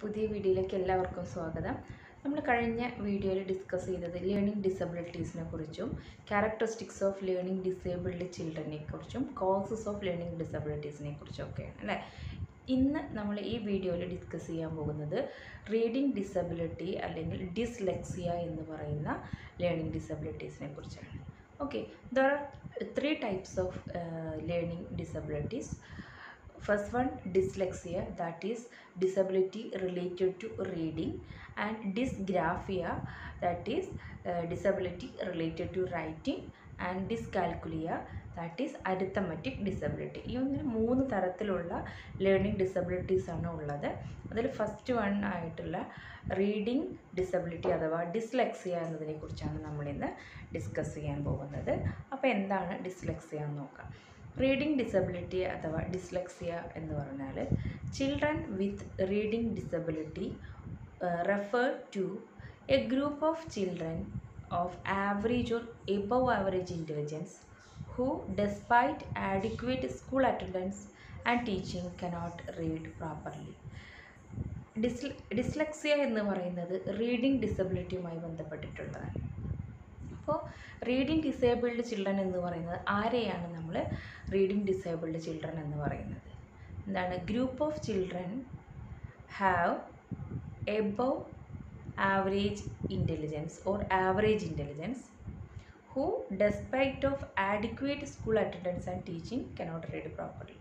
പുതിയ വീഡിയോയിലേക്ക് എല്ലാവർക്കും സ്വാഗതം നമ്മൾ കഴിഞ്ഞ വീഡിയോയിൽ ഡിസ്കസ് ചെയ്തത് ലേണിംഗ് ഡിസബിലിറ്റീസിനെ കുറിച്ചും ക്യാരക്ടറിസ്റ്റിക്സ് ഓഫ് ലേണിംഗ് ഡിസേബിൾഡ് ചിൽഡ്രനെ കുറിച്ചും കോസസ് ഓഫ് ലേണിംഗ് ഡിസബിലിറ്റീസിനെ കുറിച്ചും ഒക്കെയാണ് അല്ലേ ഇന്ന് നമ്മൾ ഈ വീഡിയോയിൽ ഡിസ്കസ് ചെയ്യാൻ പോകുന്നത് റീഡിംഗ് ഡിസബിലിറ്റി അല്ലെങ്കിൽ ഡിസ്ലെക്സിയ എന്ന് പറയുന്ന ലേണിംഗ് ഡിസബിലിറ്റീസിനെ കുറിച്ചാണ് okay there are three types of learning disabilities first one dyslexia that is disability related to reading and dysgraphia that is uh, disability related to writing and dyscalculia that is arithmetic disability ഈ ഒന്നിന് മൂന്ന് തരത്തിലുള്ള learning disabilities ആണ് ഉള്ളത് അതിൽ first one ആയിട്ടുള്ള reading disability അഥവാ dyslexia എന്നതിനെ കുറിച്ചാണ് നമ്മളിന്ന് ഡിസ്കസ് ചെയ്യാൻ പോകുന്നത് അപ്പോൾ എന്താണ് ഡിസ്ലെക്സിയ എന്ന് നോക്കാം റീഡിംഗ് ഡിസബിലിറ്റി അഥവാ ഡിസ്ലെക്സിയ എന്ന് പറഞ്ഞാൽ children with reading disability refer to a group of children of average or above average intelligence who despite adequate school attendance and teaching cannot read properly ഡിസ്ല ഡിസ്ലെക്സിയ എന്ന് പറയുന്നത് reading ഡിസബിലിറ്റിയുമായി ബന്ധപ്പെട്ടിട്ടുള്ളതാണ് അപ്പോൾ reading disabled children എന്ന് പറയുന്നത് ആരെയാണ് നമ്മൾ reading disabled children എന്ന് പറയുന്നത് എന്താണ് group of children have above average intelligence or average intelligence who despite of adequate school attendance and teaching cannot read properly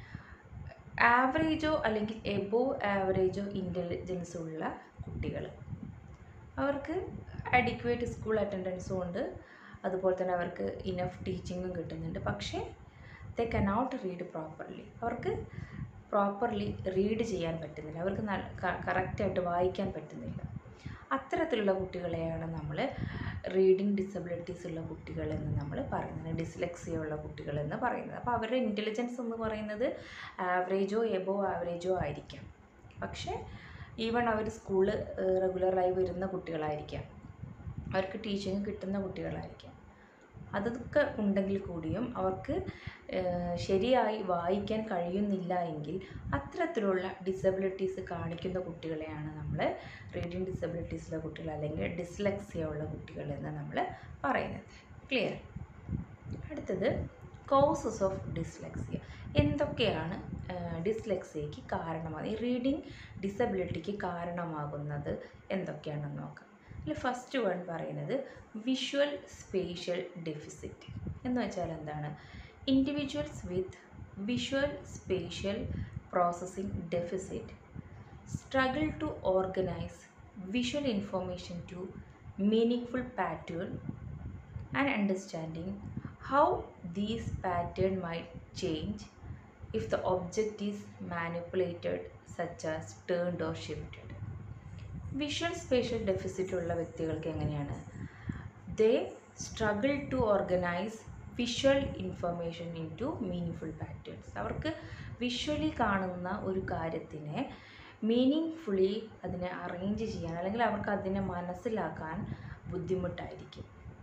ആവറേജോ അല്ലെങ്കിൽ എബോവ് ആവറേജോ ഇൻ്റലിജൻസ് ഉള്ള കുട്ടികൾ അവർക്ക് അഡിക്വേറ്റ് സ്കൂൾ അറ്റൻഡൻസും ഉണ്ട് അതുപോലെ തന്നെ അവർക്ക് ഇനഫ് ടീച്ചിങ്ങും കിട്ടുന്നുണ്ട് പക്ഷേ ദേ കനോട്ട് റീഡ് പ്രോപ്പർലി അവർക്ക് പ്രോപ്പർലി റീഡ് ചെയ്യാൻ പറ്റുന്നില്ല അവർക്ക് കറക്റ്റായിട്ട് വായിക്കാൻ പറ്റുന്നില്ല അത്തരത്തിലുള്ള കുട്ടികളെയാണ് നമ്മൾ റീഡിങ് ഡിസബിലിറ്റീസ് ഉള്ള കുട്ടികൾ എന്ന് നമ്മൾ പറയുന്നത് ഡിസ്ലെക്സിയ ഉള്ള കുട്ടികൾ എന്ന് പറയുന്നത് അപ്പോൾ അവരുടെ ഇൻ്റലിജൻസ് എന്ന് പറയുന്നത് ആവറേജോ എബോ ആവറേജോ ആയിരിക്കാം പക്ഷേ ഈവൺ അവർ സ്കൂളിൽ റെഗുലറായി വരുന്ന കുട്ടികളായിരിക്കാം അവർക്ക് ടീച്ചിങ് കിട്ടുന്ന കുട്ടികളായിരിക്കാം അതൊക്കെ ഉണ്ടെങ്കിൽ കൂടിയും അവർക്ക് ശരിയായി വായിക്കാൻ കഴിയുന്നില്ല എങ്കിൽ അത്തരത്തിലുള്ള ഡിസബിലിറ്റീസ് കാണിക്കുന്ന കുട്ടികളെയാണ് നമ്മൾ റീഡിങ് ഡിസബിലിറ്റീസുള്ള കുട്ടികൾ അല്ലെങ്കിൽ ഡിസ്ലെക്സിയ ഉള്ള കുട്ടികൾ എന്ന് നമ്മൾ പറയുന്നത് ക്ലിയർ അടുത്തത് കോസസ് ഓഫ് ഡിസ്ലെക്സിയ എന്തൊക്കെയാണ് ഡിസ്ലെക്സിയയ്ക്ക് കാരണമാകുന്നത് ഈ റീഡിംഗ് ഡിസബിലിറ്റിക്ക് കാരണമാകുന്നത് എന്തൊക്കെയാണെന്ന് നോക്കാം അതിൽ ഫസ്റ്റ് വൺ പറയുന്നത് വിഷ്വൽ സ്പേഷ്യൽ ഡെഫിസിറ്റ് എന്ന് വെച്ചാൽ എന്താണ് individuals with visual spatial processing deficit struggle to organise visual information to meaning pattern and understanding how these pattern might change if the object is manipulated such as turned or shifted visual spatial deficit ഉള്ള വ്യക്തികൾക്ക് എങ്ങനെയാണ് they struggle to organise visual information into meaning patterns അവർക്ക് visually കാണുന്ന ഒരു കാര്യത്തിനെ meaning fully അതിനെ arrange ചെയ്യാൻ അല്ലെങ്കിൽ അവർക്ക് അതിനെ മനസ്സിലാക്കാൻ ബുദ്ധിമുട്ടായിരിക്കും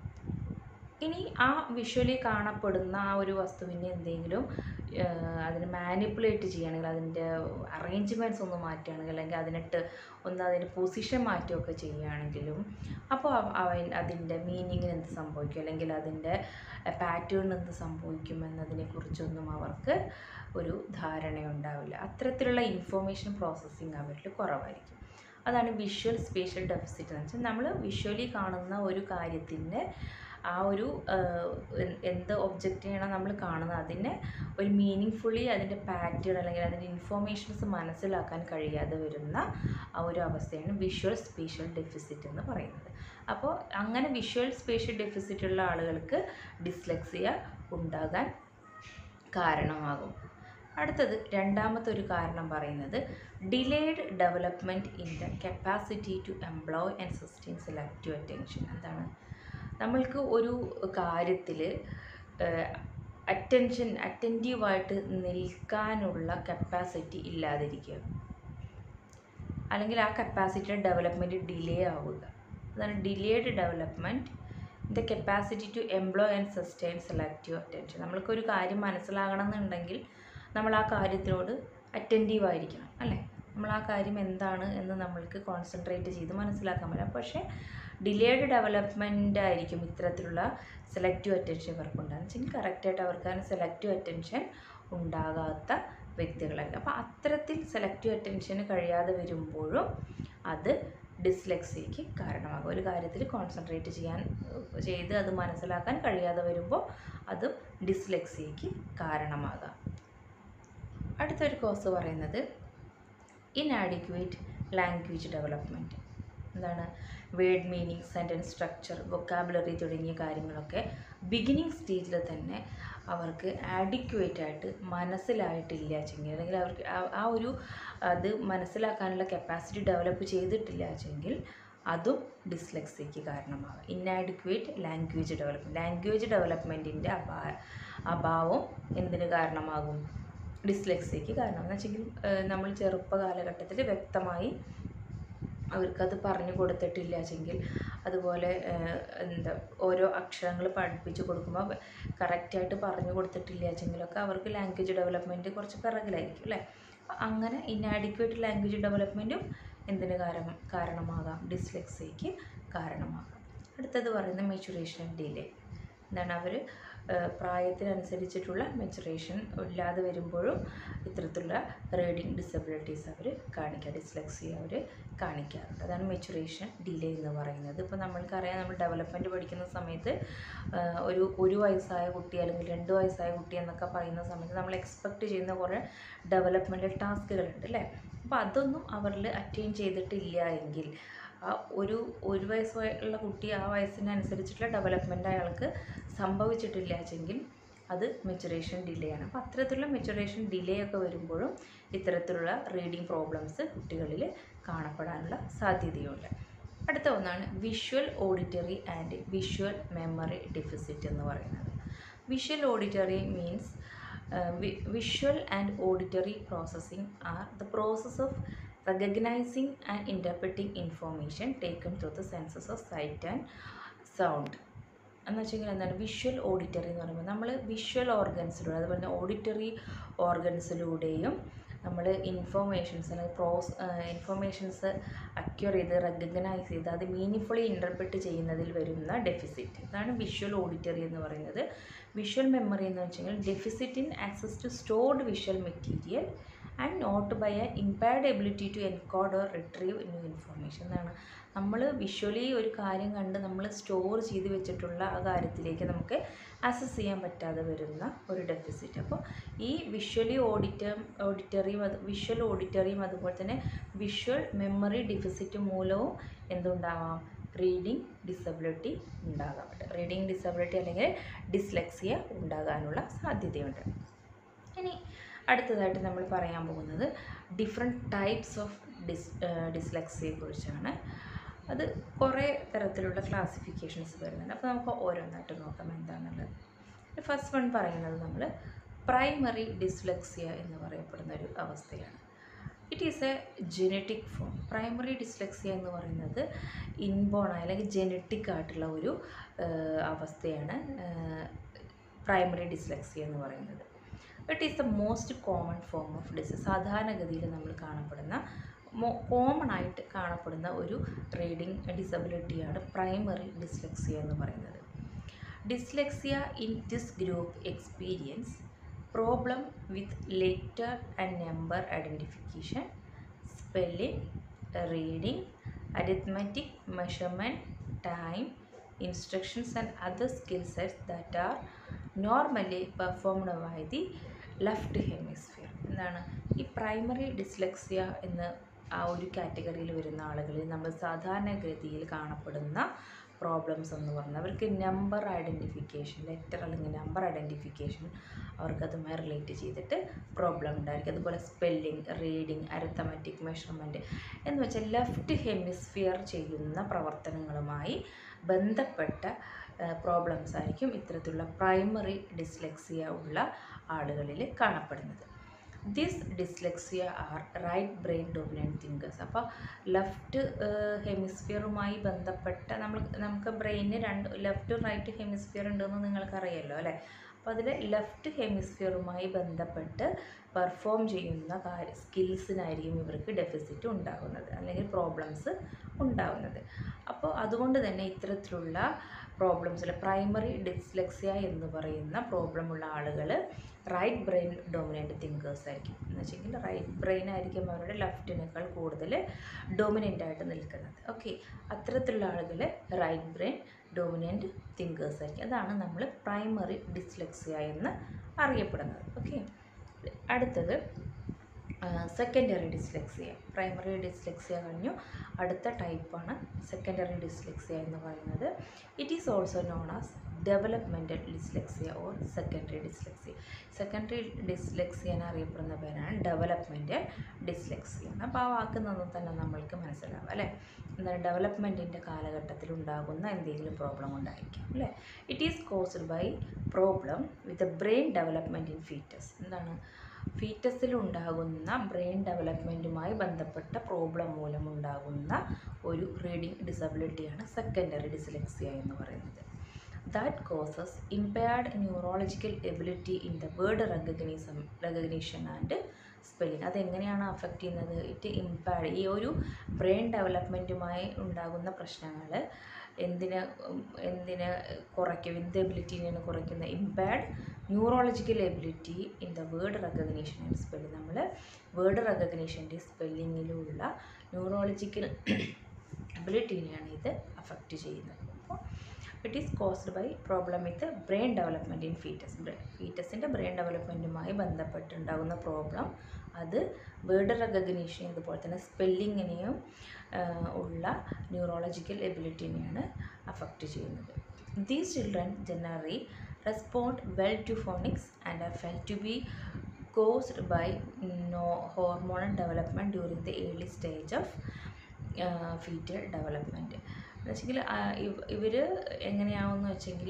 ഇനി ആ വിഷ്വലി കാണപ്പെടുന്ന ആ ഒരു വസ്തുവിനെ എന്തെങ്കിലും അതിനെ മാനിപ്പുലേറ്റ് ചെയ്യുകയാണെങ്കിൽ അതിൻ്റെ അറേഞ്ച്മെൻറ്റ്സ് ഒന്ന് മാറ്റുകയാണെങ്കിൽ അല്ലെങ്കിൽ അതിനിട്ട് ഒന്ന് അതിൻ്റെ പൊസിഷൻ മാറ്റുകയൊക്കെ ചെയ്യുകയാണെങ്കിലും അപ്പോൾ അവൻ അതിൻ്റെ മീനിങ്ങിന് എന്ത് സംഭവിക്കും അല്ലെങ്കിൽ അതിൻ്റെ പാറ്റേൺ എന്ത് സംഭവിക്കും എന്നതിനെക്കുറിച്ചൊന്നും അവർക്ക് ഒരു ധാരണയുണ്ടാവില്ല അത്തരത്തിലുള്ള ഇൻഫോർമേഷൻ പ്രോസസ്സിങ് അവരിൽ കുറവായിരിക്കും അതാണ് വിഷ്വൽ സ്പേഷ്യൽ ഡെഫിസിറ്റ് എന്ന് വെച്ചാൽ നമ്മൾ വിഷ്വലി കാണുന്ന ഒരു കാര്യത്തിൻ്റെ ആ ഒരു എന്ത് ഒബ്ജക്റ്റിനാണോ നമ്മൾ കാണുന്നത് അതിനെ ഒരു മീനിങ് ഫുള്ളി അതിൻ്റെ പാറ്റേൺ അല്ലെങ്കിൽ അതിൻ്റെ ഇൻഫോർമേഷൻസ് മനസ്സിലാക്കാൻ കഴിയാതെ വരുന്ന ആ ഒരു അവസ്ഥയാണ് വിഷ്വൽ സ്പേഷ്യൽ ഡെഫിസിറ്റ് എന്ന് പറയുന്നത് അപ്പോൾ അങ്ങനെ വിഷ്വൽ സ്പേഷ്യൽ ഡെഫിസിറ്റ് ഉള്ള ആളുകൾക്ക് ഡിസ്ലെക്സിയ ഉണ്ടാകാൻ കാരണമാകും അടുത്തത് രണ്ടാമത്തെ ഒരു കാരണം പറയുന്നത് delayed development in the capacity to employ and sustain selective attention എന്താണ് നമ്മൾക്ക് ഒരു കാര്യത്തിൽ അറ്റൻഷൻ അറ്റൻറ്റീവായിട്ട് നിൽക്കാനുള്ള കപ്പാസിറ്റി ഇല്ലാതിരിക്കുക അല്ലെങ്കിൽ ആ കപ്പാസിറ്റിയുടെ ഡെവലപ്മെൻറ്റ് ഡിലേ ആവുക അതാണ് delayed development the capacity to employ and sustain selective attention നമ്മൾക്കൊരു കാര്യം മനസ്സിലാകണം എന്നുണ്ടെങ്കിൽ നമ്മൾ ആ കാര്യത്തിനോട് അറ്റൻറ്റീവ് ആയിരിക്കണം അല്ലേ നമ്മൾ ആ കാര്യം എന്താണ് എന്ന് നമ്മൾക്ക് കോൺസെൻട്രേറ്റ് ചെയ്ത് മനസ്സിലാക്കാൻ പറ്റില്ല പക്ഷേ ഡിലേഡ് ഡെവലപ്മെൻ്റ് ആയിരിക്കും ഇത്തരത്തിലുള്ള സെലക്റ്റീവ് അറ്റൻഷൻ ഇവർക്ക് ഉണ്ടാകുന്നത് വെച്ചാൽ കറക്റ്റായിട്ട് അവർക്ക് ആ സെലക്റ്റീവ് അറ്റൻഷൻ ഉണ്ടാകാത്ത വ്യക്തികളായിരിക്കും അപ്പോൾ അത്തരത്തിൽ സെലക്റ്റീവ് അറ്റൻഷന് കഴിയാതെ വരുമ്പോഴും അത് ഡിസ്ലെക്സിയയ്ക്ക് കാരണമാകും ഒരു കാര്യത്തിൽ കോൺസെൻട്രേറ്റ് ചെയ്യാൻ ഏഹ്, ചെയ്ത് അത് മനസ്സിലാക്കാൻ കഴിയാതെ വരുമ്പോൾ അതും ഡിസ്ലെക്സിയയ്ക്ക് കാരണമാകാം അടുത്തൊരു കോഴ്സ് പറയുന്നത് ഇനാഡിക്വേറ്റ് ലാംഗ്വേജ് ഡെവലപ്മെൻറ്റ് എന്താണ് word meaning sentence structure vocabulary തുടങ്ങിയ കാര്യങ്ങളൊക്കെ ബിഗിനിങ് സ്റ്റേജിൽ തന്നെ അവർക്ക് ആഡിക്വേറ്റ് ആയിട്ട് മനസ്സിലായിട്ടില്ല വെച്ചെങ്കിൽ അല്ലെങ്കിൽ അവർക്ക് ആ- ആ ഒരു അത് മനസ്സിലാക്കാനുള്ള കപ്പാസിറ്റി ഡെവലപ്പ് ചെയ്തിട്ടില്ല വെച്ചെങ്കിൽ അതും ഡിസ്ലെക്സിക്ക് കാരണമാകും ഇന്നാഡിക്വേറ്റ് ലാംഗ്വേജ് ഡെവലപ്മെൻറ്റ് ലാംഗ്വേജ് ഡെവലപ്മെൻറ്റിൻ്റെ അഭാ അഭാവം എന്തിന് കാരണമാകും ഡിസ്ലെക്സിക്ക് കാരണം എന്ന് വെച്ചെങ്കിൽ നമ്മൾ ചെറുപ്പ കാലഘട്ടത്തിൽ വ്യക്തമായി അവർക്കത് പറഞ്ഞു കൊടുത്തിട്ടില്ല വെച്ചെങ്കിൽ അതുപോലെ ഏഹ്, എന്താ ഓരോ അക്ഷരങ്ങൾ പഠിപ്പിച്ച് കൊടുക്കുമ്പോൾ കറക്റ്റായിട്ട് പറഞ്ഞു കൊടുത്തിട്ടില്ല വെച്ചെങ്കിലൊക്കെ അവർക്ക് ലാംഗ്വേജ് ഡെവലപ്മെൻറ്റ് കുറച്ച് പിറകിലായിരിക്കും അല്ലേ അപ്പം അങ്ങനെ ഇന്നാഡിക്വേറ്റ് ലാംഗ്വേജ് ഡെവലപ്മെൻറ്റും എന്തിന് കാരണം കാരണമാകാം ഡിസ്ലെക്സിക്ക് കാരണമാകാം അടുത്തത് പറയുന്നത് മെച്ചുറേഷൻ ഡിലേ എന്താണ് അവർ പ്രായത്തിനനുസരിച്ചിട്ടുള്ള മെച്ചുറേഷൻ ഇല്ലാതെ വരുമ്പോഴും ഇത്തരത്തിലുള്ള റീഡിങ് ഡിസബിലിറ്റീസ് അവർ കാണിക്കുക ഡിസ്ലെക്സി അവർ കാണിക്കാറുണ്ട് അതാണ് മെച്ചുറേഷൻ ഡിലേ എന്ന് പറയുന്നത് ഇപ്പോൾ നമ്മൾക്കറിയാം നമ്മൾ ഡെവലപ്മെൻറ്റ് പഠിക്കുന്ന സമയത്ത് ആ, ഒരു ഒരു വയസ്സായ കുട്ടി അല്ലെങ്കിൽ രണ്ട് വയസ്സായ കുട്ടി എന്നൊക്കെ പറയുന്ന സമയത്ത് നമ്മൾ എക്സ്പെക്റ്റ് ചെയ്യുന്ന കുറേ ഡെവലപ്മെൻറ്റൽ ടാസ്കുകളുണ്ട് അല്ലേ അപ്പോൾ അതൊന്നും അവരിൽ അറ്റൈൻ ചെയ്തിട്ടില്ല എങ്കിൽ ആ ഒരു ഒരു വയസ്സുള്ള കുട്ടി ആ വയസ്സിനനുസരിച്ചിട്ടുള്ള ഡെവലപ്മെൻറ്റ് അയാൾക്ക് സംഭവിച്ചിട്ടില്ല വെച്ചെങ്കിൽ അത് മെച്ചുറേഷൻ ഡിലേ ആണ് അപ്പോൾ അത്തരത്തിലുള്ള മെച്ചുറേഷൻ ഡിലേ ഒക്കെ വരുമ്പോഴും ഇത്തരത്തിലുള്ള റീഡിങ് പ്രോബ്ലംസ് കുട്ടികളിൽ കാണപ്പെടാനുള്ള സാധ്യതയുണ്ട് അടുത്ത ഒന്നാണ് visual auditory and visual memory deficit എന്ന് പറയുന്നത് visual auditory means visual and auditory processing are the process of recognizing and interpreting information taken through the senses of sight and sound എന്ന് വെച്ചെങ്കിൽ എന്താണ് visual auditory എന്ന് പറയുമ്പോൾ നമ്മൾ visual ഓർഗൻസിലൂടെ അതുപോലെ തന്നെ ഓഡിറ്ററി ഓർഗൻസിലൂടെയും നമ്മൾ ഇൻഫോർമേഷൻസ് അല്ലെങ്കിൽ പ്രോസ് ഇൻഫോർമേഷൻസ് അക്യൂർ ചെയ്ത് റെക്കഗ്നൈസ് ചെയ്ത് അത് മീനിങ് ഇൻ്റർപ്രറ്റ് ചെയ്യുന്നതിൽ വരുന്ന ഡെഫിസിറ്റ് ഇതാണ് വിഷ്വൽ ഓഡിറ്ററി എന്ന് പറയുന്നത് വിഷ്വൽ മെമ്മറി എന്ന് വെച്ചെങ്കിൽ deficit in access to stored visual material and not by a impaired ability to encode or retrieve new information എന്നാണ് നമ്മൾ വിഷ്വലി ഒരു കാര്യം കണ്ട് നമ്മൾ സ്റ്റോർ ചെയ്ത് വെച്ചിട്ടുള്ള ആ കാര്യത്തിലേക്ക് നമുക്ക് ആക്സസ് ചെയ്യാൻ പറ്റാതെ വരുന്ന ഒരു ഡെഫിസിറ്റ് അപ്പോൾ ഈ വിഷ്വലി ഓഡിറ്റർ ഓഡിറ്ററിയും അത് വിഷ്വൽ ഓഡിറ്ററിയും അതുപോലെ തന്നെ വിഷ്വൽ മെമ്മറി ഡെഫിസിറ്റ് മൂലവും എന്തുണ്ടാവാം റീഡിങ് ഡിസബിലിറ്റി ഉണ്ടാകാം റീഡിങ് ഡിസബിലിറ്റി അല്ലെങ്കിൽ ഡിസ്ലെക്സിയ ഉണ്ടാകാനുള്ള സാധ്യതയുണ്ട് ഇനി അടുത്തതായിട്ട് നമ്മൾ പറയാൻ പോകുന്നത് ഡിഫറെൻറ്റ് ടൈപ്സ് ഓഫ് ഡിസ് ഡിസ്ലെക്സിയെ കുറിച്ചാണ് അത് കുറേ തരത്തിലുള്ള ക്ലാസിഫിക്കേഷൻസ് വരുന്നുണ്ട് അപ്പോൾ നമുക്ക് ഓരോന്നായിട്ട് നോക്കാം എന്താണെന്നുള്ളത് ഫസ്റ്റ് വൺ പറയുന്നത് നമ്മൾ പ്രൈമറി ഡിസ്ലെക്സിയ എന്ന് പറയപ്പെടുന്ന ഒരു അവസ്ഥയാണ് it is a genetic form primary dyslexia എന്ന് പറയുന്നത് ഇൻബോൺ അല്ലെങ്കിൽ ജെനറ്റിക് ആയിട്ടുള്ള ഒരു ആ, അവസ്ഥയാണ് പ്രൈമറി ഡിസ്ലെക്സിയ എന്ന് പറയുന്നത് it is the most common form of disease സാധാരണഗതിയിൽ നമ്മൾ കാണപ്പെടുന്ന കോമൺ ആയിട്ട് കാണപ്പെടുന്ന ഒരു റീഡിങ് ഡിസബിലിറ്റിയാണ് പ്രൈമറി ഡിസ്ലെക്സിയ എന്ന് പറയുന്നത് dyslexia in this group experience problem with letter and number identification spelling reading arithmetic measurement time instructions and other skill sets that are normally performed by the left hemisphere എന്താണ് ഈ primary dyslexia എന്ന് ആ ഒരു കാറ്റഗറിയിൽ വരുന്ന ആളുകളിൽ നമ്മൾ സാധാരണഗതിയിൽ കാണപ്പെടുന്ന പ്രോബ്ലംസ് എന്ന് പറഞ്ഞാൽ അവർക്ക് നമ്പർ ഐഡൻറ്റിഫിക്കേഷൻ ലെറ്റർ അല്ലെങ്കിൽ നമ്പർ ഐഡൻറ്റിഫിക്കേഷൻ അവർക്കതുമായി റിലേറ്റ് ചെയ്തിട്ട് പ്രോബ്ലം ഉണ്ടായിരിക്കും അതുപോലെ സ്പെല്ലിംഗ് റീഡിങ് അരിത്തമാറ്റിക് മെഷർമെൻറ്റ് എന്ന് വെച്ചാൽ ലെഫ്റ്റ് ഹെമിസ്ഫിയർ ചെയ്യുന്ന പ്രവർത്തനങ്ങളുമായി ബന്ധപ്പെട്ട പ്രോബ്ലംസ് ആയിരിക്കും ഇത്തരത്തിലുള്ള പ്രൈമറി ഡിസ്ലെക്സിയ ഉള്ള ആളുകളിൽ കാണപ്പെടുന്നത് this dyslexia are right brain dominant thinkers അപ്പോൾ ലെഫ്റ്റ് ഹെമിസ്ഫിയറുമായി ബന്ധപ്പെട്ട നമ്മൾ നമുക്ക് ബ്രെയിനിന് രണ്ട് ലെഫ്റ്റ് റൈറ്റ് ഹെമിസ്ഫിയർ ഉണ്ടെന്ന് നിങ്ങൾക്കറിയാമല്ലോ അല്ലേ അപ്പോൾ അതിൽ ലെഫ്റ്റ് ഹെമിസ്ഫിയറുമായി ബന്ധപ്പെട്ട് പെർഫോം ചെയ്യുന്ന കാര്യ സ്കിൽസിനായിരിക്കും ഇവർക്ക് ഡെഫിസിറ്റ് ഉണ്ടാകുന്നത് അല്ലെങ്കിൽ പ്രോബ്ലംസ് ഉണ്ടാകുന്നത് അപ്പോൾ അതുകൊണ്ട് തന്നെ ഇത്തരത്തിലുള്ള പ്രോബ്ലംസിൽ പ്രൈമറി ഡിസ്ലെക്സിയ എന്ന് പറയുന്ന പ്രോബ്ലമുള്ള ആളുകൾ റൈറ്റ് ബ്രെയിൻ ഡോമിനൻ്റ് തിങ്കേഴ്സ് ആയിരിക്കും എന്ന് വെച്ചെങ്കിൽ റൈറ്റ് ബ്രെയിൻ ആയിരിക്കും അവരുടെ ലെഫ്റ്റിനേക്കാൾ കൂടുതൽ ഡോമിനൻ്റ് ആയിട്ട് നിൽക്കുന്നത് ഓക്കെ അത്തരത്തിലുള്ള ആളുകൾ റൈറ്റ് ബ്രെയിൻ ഡോമിനൻ്റ് തിങ്കേഴ്സ് ആയിരിക്കും അതാണ് നമ്മൾ പ്രൈമറി ഡിസ്ലെക്സിയ എന്ന് അറിയപ്പെടുന്നത് ഓക്കെ അടുത്തത് സെക്കൻഡറി ഡിസ്ലെക്സിയ പ്രൈമറി ഡിസ്ലെക്സിയ കഴിഞ്ഞു അടുത്ത ടൈപ്പാണ് സെക്കൻഡറി ഡിസ്ലെക്സിയ എന്ന് പറയുന്നത് it is also known as developmental dyslexia or secondary dyslexia secondary dyslexia എന്ന് അറിയപ്പെടുന്ന പേരാണ് ഡെവലപ്മെൻറ്റൽ ഡിസ്ലെക്സിയ അപ്പോൾ ആ വാക്ക് നിന്ന് തന്നെ നമ്മൾക്ക് മനസ്സിലാവും അല്ലേ എന്താണ് ഡെവലപ്മെൻറ്റിൻ്റെ കാലഘട്ടത്തിൽ ഉണ്ടാകുന്ന എന്തെങ്കിലും പ്രോബ്ലം ഉണ്ടായിരിക്കാം അല്ലേ it is caused by problem with brain development in foetus എന്താണ് ഫീറ്റസിൽ ഉണ്ടാകുന്ന ബ്രെയിൻ ഡെവലപ്മെൻറ്റുമായി ബന്ധപ്പെട്ട പ്രോബ്ലം മൂലമുണ്ടാകുന്ന ഒരു റീഡിംഗ് ഡിസബിലിറ്റിയാണ് സെക്കൻഡറി ഡിസ്ലെക്സിയ എന്ന് പറയുന്നത് that causes impaired neurological ability in the word recognism recognition and spelling അതെങ്ങനെയാണ് അഫക്റ്റ് ചെയ്യുന്നത് ഇറ്റ് ഇമ്പയർഡ് ഈ ഒരു ബ്രെയിൻ ഡെവലപ്മെൻറ്റുമായി ഉണ്ടാകുന്ന പ്രശ്നങ്ങൾ എന്തിന് ഉം, എന്തിന് കുറയ്ക്കും എന്ത് എബിലിറ്റീനെയാണ് കുറയ്ക്കുന്നത് impaired neurological ability in the word recognition and spelling നമ്മൾ വേർഡ് റെക്കഗ്നീഷൻ്റെ സ്പെല്ലിങ്ങിലുള്ള ന്യൂറോളജിക്കൽ എബിലിറ്റീനെയാണ് ഇത് അഫക്റ്റ് ചെയ്യുന്നത് അപ്പോൾ it is caused by problem with brain development in foetus ഫീറ്റസിൻ്റെ ബ്രെയിൻ ഡെവലപ്മെൻറ്റുമായി ബന്ധപ്പെട്ടുണ്ടാകുന്ന പ്രോബ്ലം അത് വേർഡ് റെക്കഗ്നീഷൻ അതുപോലെ തന്നെ സ്പെല്ലിങ്ങിനെയും ഉള്ള ന്യൂറോളജിക്കൽ എബിലിറ്റിനെയാണ് അഫക്റ്റ് ചെയ്യുന്നത് these children generally respond well to phonics and are felt to be caused by no hormonal development during the early stage of foetal development എന്ന് വെച്ചെങ്കിൽ ഇവർ എങ്ങനെയാവുമെന്ന് വെച്ചെങ്കിൽ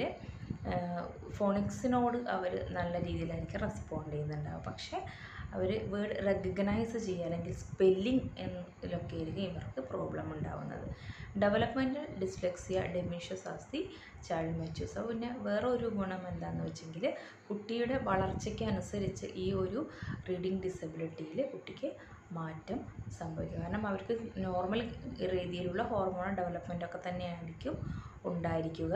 ഫോണിക്സിനോട് അവർ നല്ല രീതിയിലായിരിക്കും റെസ്പോണ്ട് ചെയ്യുന്നുണ്ടാവും പക്ഷേ അവർ വേർഡ് റെക്കഗ്നൈസ് ചെയ്യുക അല്ലെങ്കിൽ സ്പെല്ലിംഗ് എന്നൊക്കെ ആയിരിക്കും ഇവർക്ക് പ്രോബ്ലം ഉണ്ടാവുന്നത് developmental dyslexia diminishes as the child matures പിന്നെ വേറെ ഒരു ഗുണം എന്താണെന്ന് വെച്ചെങ്കിൽ കുട്ടിയുടെ വളർച്ചയ്ക്ക് അനുസരിച്ച് ഈ ഒരു റീഡിങ് ഡിസബിലിറ്റിയിൽ കുട്ടിക്ക് മാറ്റം സംഭവിക്കും കാരണം അവർക്ക് നോർമൽ രീതിയിലുള്ള ഹോർമോണൽ ഡെവലപ്മെൻ്റ് ഒക്കെ തന്നെയായിരിക്കും ഉണ്ടായിരിക്കുക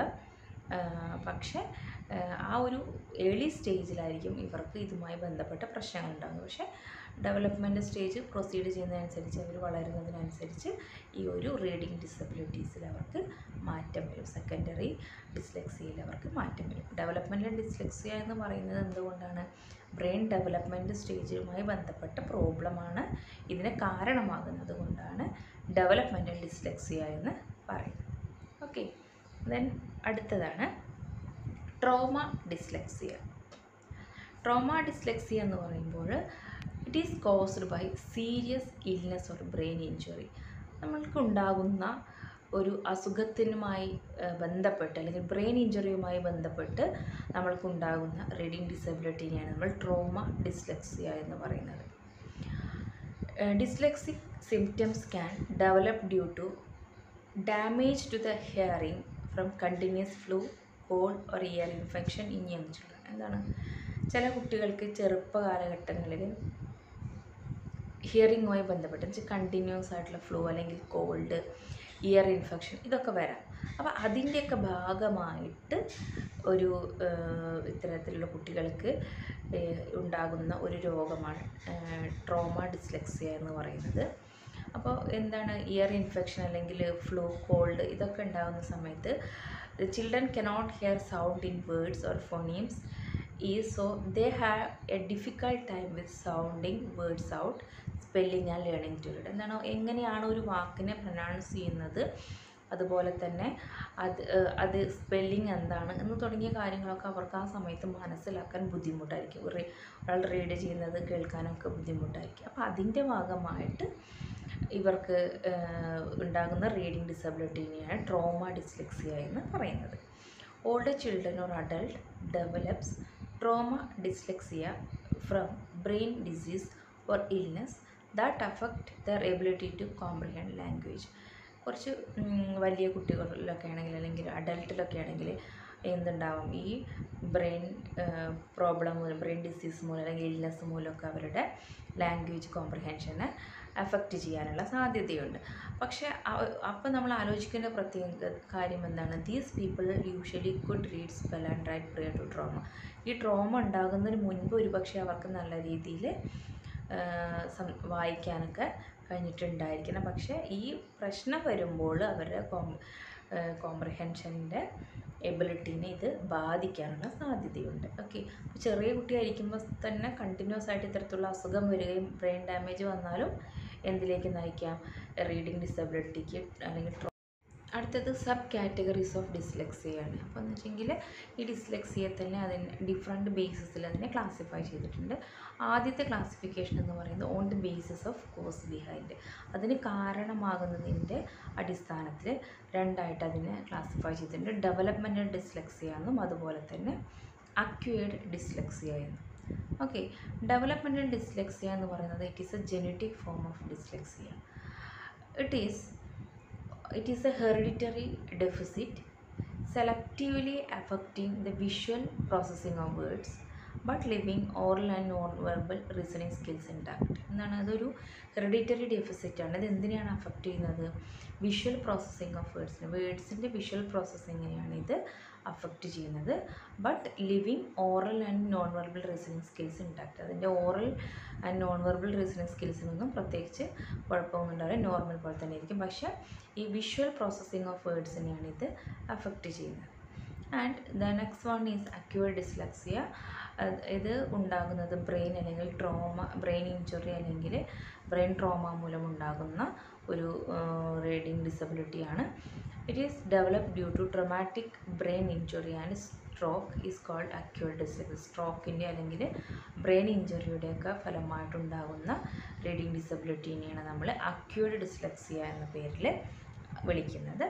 പക്ഷേ ആ ഒരു ഏർലി സ്റ്റേജിലായിരിക്കും ഇവർക്ക് ഇതുമായി ബന്ധപ്പെട്ട പ്രശ്നങ്ങൾ ഉണ്ടാകുന്നത് പക്ഷേ ഡെവലപ്മെൻറ്റ് സ്റ്റേജ് പ്രൊസീഡ് ചെയ്യുന്നതനുസരിച്ച് അവർ വളരുന്നതിനനുസരിച്ച് ഈ ഒരു റീഡിങ് ഡിസബിലിറ്റീസിൽ അവർക്ക് മാറ്റം വരും സെക്കൻഡറി ഡിസ്ലെക്സിയയിൽ അവർക്ക് മാറ്റം വരും ഡെവലപ്മെൻറ്റൽ ഡിസ്ലെക്സിയ എന്ന് പറയുന്നത് എന്തുകൊണ്ടാണ് ബ്രെയിൻ ഡെവലപ്മെൻറ്റ് സ്റ്റേജുമായി ബന്ധപ്പെട്ട പ്രോബ്ലമാണ് ഇതിന് കാരണമാകുന്നത് കൊണ്ടാണ് ഡെവലപ്മെൻറ്റൽ ഡിസ്ലെക്സിയ എന്ന് പറയുന്നത് ഓക്കെ ദെൻ അടുത്തതാണ് ട്രോമ ഡിസ്ലെക്സിയ ട്രോമ ഡിസ്ലെക്സിയ എന്ന് പറയുമ്പോൾ it is caused by serious illness or brain injury നമ്മൾക്കുണ്ടാകുന്ന ഒരു അസുഖത്തിനുമായി ഏഹ്, ബന്ധപ്പെട്ട് അല്ലെങ്കിൽ ബ്രെയിൻ ഇഞ്ചുറിയുമായി ബന്ധപ്പെട്ട് നമ്മൾക്കുണ്ടാകുന്ന റീഡിങ് ഡിസബിലിറ്റിനെയാണ് നമ്മൾ ട്രോമ ഡിസ്ലെക്സിയ എന്ന് പറയുന്നത് dyslexic symptoms can develop due to damage to the hearing from continuous flu cold or ear infection in young children എന്താണ് ചില കുട്ടികൾക്ക് ചെറുപ്പ കാലഘട്ടങ്ങളിൽ ഹിയറിങ്ങുമായി ബന്ധപ്പെട്ട് കണ്ടിന്യൂസ് ആയിട്ടുള്ള ഫ്ലൂ അല്ലെങ്കിൽ കോൾഡ് ഇയർ ഇൻഫെക്ഷൻ ഇതൊക്കെ വരാം അപ്പോൾ അതിൻ്റെയൊക്കെ ഭാഗമായിട്ട് ഒരു ഏഹ്, ഇത്തരത്തിലുള്ള കുട്ടികൾക്ക് ഏഹ്, ഉണ്ടാകുന്ന ഒരു രോഗമാണ് ട്രോമ ഡിസ്ലെക്സിയ എന്ന് പറയുന്നത് അപ്പോൾ എന്താണ് ഇയർ ഇൻഫെക്ഷൻ അല്ലെങ്കിൽ ഫ്ലൂ കോൾഡ് ഇതൊക്കെ ഉണ്ടാകുന്ന സമയത്ത് children cannot hear sound in words or phonemes ഈ so they have a difficult time with sounding words out spelling and learning to read എന്താണ് എങ്ങനെയാണ് ഒരു വാക്കിനെ പ്രൊനൗൺസ് ചെയ്യുന്നത് അതുപോലെ തന്നെ അത് ഏഹ്, അത് സ്പെല്ലിംഗ് എന്താണ് എന്ന് തുടങ്ങിയ കാര്യങ്ങളൊക്കെ അവർക്ക് ആ സമയത്ത് മനസ്സിലാക്കാൻ ബുദ്ധിമുട്ടായിരിക്കും ഒരു ഒരാൾ റീഡ് ചെയ്യുന്നത് കേൾക്കാനൊക്കെ ബുദ്ധിമുട്ടായിരിക്കും അപ്പോൾ അതിൻ്റെ ഭാഗമായിട്ട് ഇവർക്ക് ഏഹ്, ഉണ്ടാകുന്ന റീഡിങ് ഡിസബിലിറ്റിനെയാണ് ട്രോമ ഡിസ്ലെക്സിയ എന്ന് പറയുന്നത് old children or adult develops trauma dyslexia from brain disease or illness that affect their ability to comprehend language കുറച്ച് ഉം, വലിയ കുട്ടികളിലൊക്കെ ആണെങ്കിൽ അല്ലെങ്കിൽ അഡൾട്ടിലൊക്കെ ആണെങ്കിൽ എന്തുണ്ടാവും ഈ ബ്രെയിൻ പ്രോബ്ലം മൂലം ബ്രെയിൻ ഡിസീസ് മൂലം അല്ലെങ്കിൽ ഇൽനെസ് മൂലമൊക്കെ അവരുടെ ലാംഗ്വേജ് കോംപ്രഹെൻഷനെ എഫക്റ്റ് ചെയ്യാനുള്ള സാധ്യതയുണ്ട് പക്ഷേ അപ്പോൾ നമ്മൾ ആലോചിക്കേണ്ട പ്രത്യേക കാര്യം എന്താണ് these people usually good read spell and write prior to trauma ഈ ട്രോമ ഉണ്ടാകുന്നതിന് മുൻപ് ഒരു പക്ഷേ അവർക്ക് നല്ല രീതിയിൽ വായിക്കാനൊക്കെ കഴിഞ്ഞിട്ടുണ്ടായിരിക്കണം പക്ഷേ ഈ പ്രശ്നം വരുമ്പോൾ അവരുടെ കോം കോംപ്രഹെൻഷൻ്റെ എബിലിറ്റീനെ ഇത് ബാധിക്കാനുള്ള സാധ്യതയുണ്ട് ഓക്കെ ചെറിയ കുട്ടിയായിരിക്കുമ്പോൾ തന്നെ കണ്ടിന്യൂസ് ആയിട്ട് ഇത്തരത്തിലുള്ള അസുഖം വരികയും ബ്രെയിൻ ഡാമേജ് വന്നാലും എന്തിലേക്ക് നയിക്കാം റീഡിങ് ഡിസബിലിറ്റിക്ക് അല്ലെങ്കിൽ അടുത്തത് സബ് കാറ്റഗറീസ് ഓഫ് ഡിസ്ലെക്സിയാണ് അപ്പോൾ എന്ന് വെച്ചെങ്കിൽ ഈ ഡിസ്ലെക്സിയെ തന്നെ അതിന് ഡിഫറെൻറ്റ് ബേസിസിൽ അതിനെ ക്ലാസിഫൈ ചെയ്തിട്ടുണ്ട് ആദ്യത്തെ ക്ലാസിഫിക്കേഷൻ എന്ന് പറയുന്നത് on the basis of cause behind അതിന് കാരണമാകുന്നതിൻ്റെ അടിസ്ഥാനത്തിൽ രണ്ടായിട്ട് അതിനെ ക്ലാസിഫൈ ചെയ്തിട്ടുണ്ട് ഡെവലപ്മെൻറ്റൽ ഡിസ്ലെക്സിയ എന്നും അതുപോലെ തന്നെ അക്വേർഡ് ഡിസ്ലെക്സിയ എന്നും ഓക്കെ ഡെവലപ്മെൻറ്റൽ ഡിസ്ലെക്സിയ എന്ന് പറയുന്നത് it is a genetic form of dyslexia it is it is a hereditary deficit selectively affecting the visual processing of words but leaving oral and non-verbal reasoning skills intact എന്താണ് അതൊരു hereditary deficit ആണ് ഇത് എന്തിനെയാണ് affect ചെയ്യുന്നത് visual processing of വേർഡ്സിന് വേർഡ്സിൻ്റെ visual പ്രോസസ്സിങ്ങിനെയാണ് ഇത് അഫക്റ്റ് ചെയ്യുന്നത് but leaving oral and non verbal reasoning skills intact അതിൻ്റെ oral and non verbal reasoning സ്കിൽസിനൊന്നും പ്രത്യേകിച്ച് കുഴപ്പമൊന്നും ഉണ്ടാവില്ല നോർമൽ പോലെ തന്നെ ആയിരിക്കും പക്ഷേ ഈ വിഷ്വൽ പ്രോസസ്സിങ് ഓഫ് വേർഡ്സിനെയാണ് ഇത് അഫക്റ്റ് ചെയ്യുന്നത് and the next one is acquired dyslexia ഇത് ഉണ്ടാകുന്നത് ബ്രെയിൻ അല്ലെങ്കിൽ ട്രോമ ബ്രെയിൻ ഇഞ്ചുറി അല്ലെങ്കിൽ ബ്രെയിൻ ട്രോമ മൂലം ഉണ്ടാകുന്ന ഒരു റീഡിങ് ഡിസബിലിറ്റിയാണ് it is develop due to traumatic brain injury and stroke is called acquired dyslexia സ്ട്രോക്കിൻ്റെ അല്ലെങ്കിൽ ബ്രെയിൻ ഇഞ്ചുറിയുടെയൊക്കെ ഫലമായിട്ടുണ്ടാകുന്ന റീഡിങ് ഡിസബിലിറ്റീനെയാണ് നമ്മൾ അക്യൂർഡ് ഡിസ്ലക്സിയ എന്ന പേരിൽ വിളിക്കുന്നത്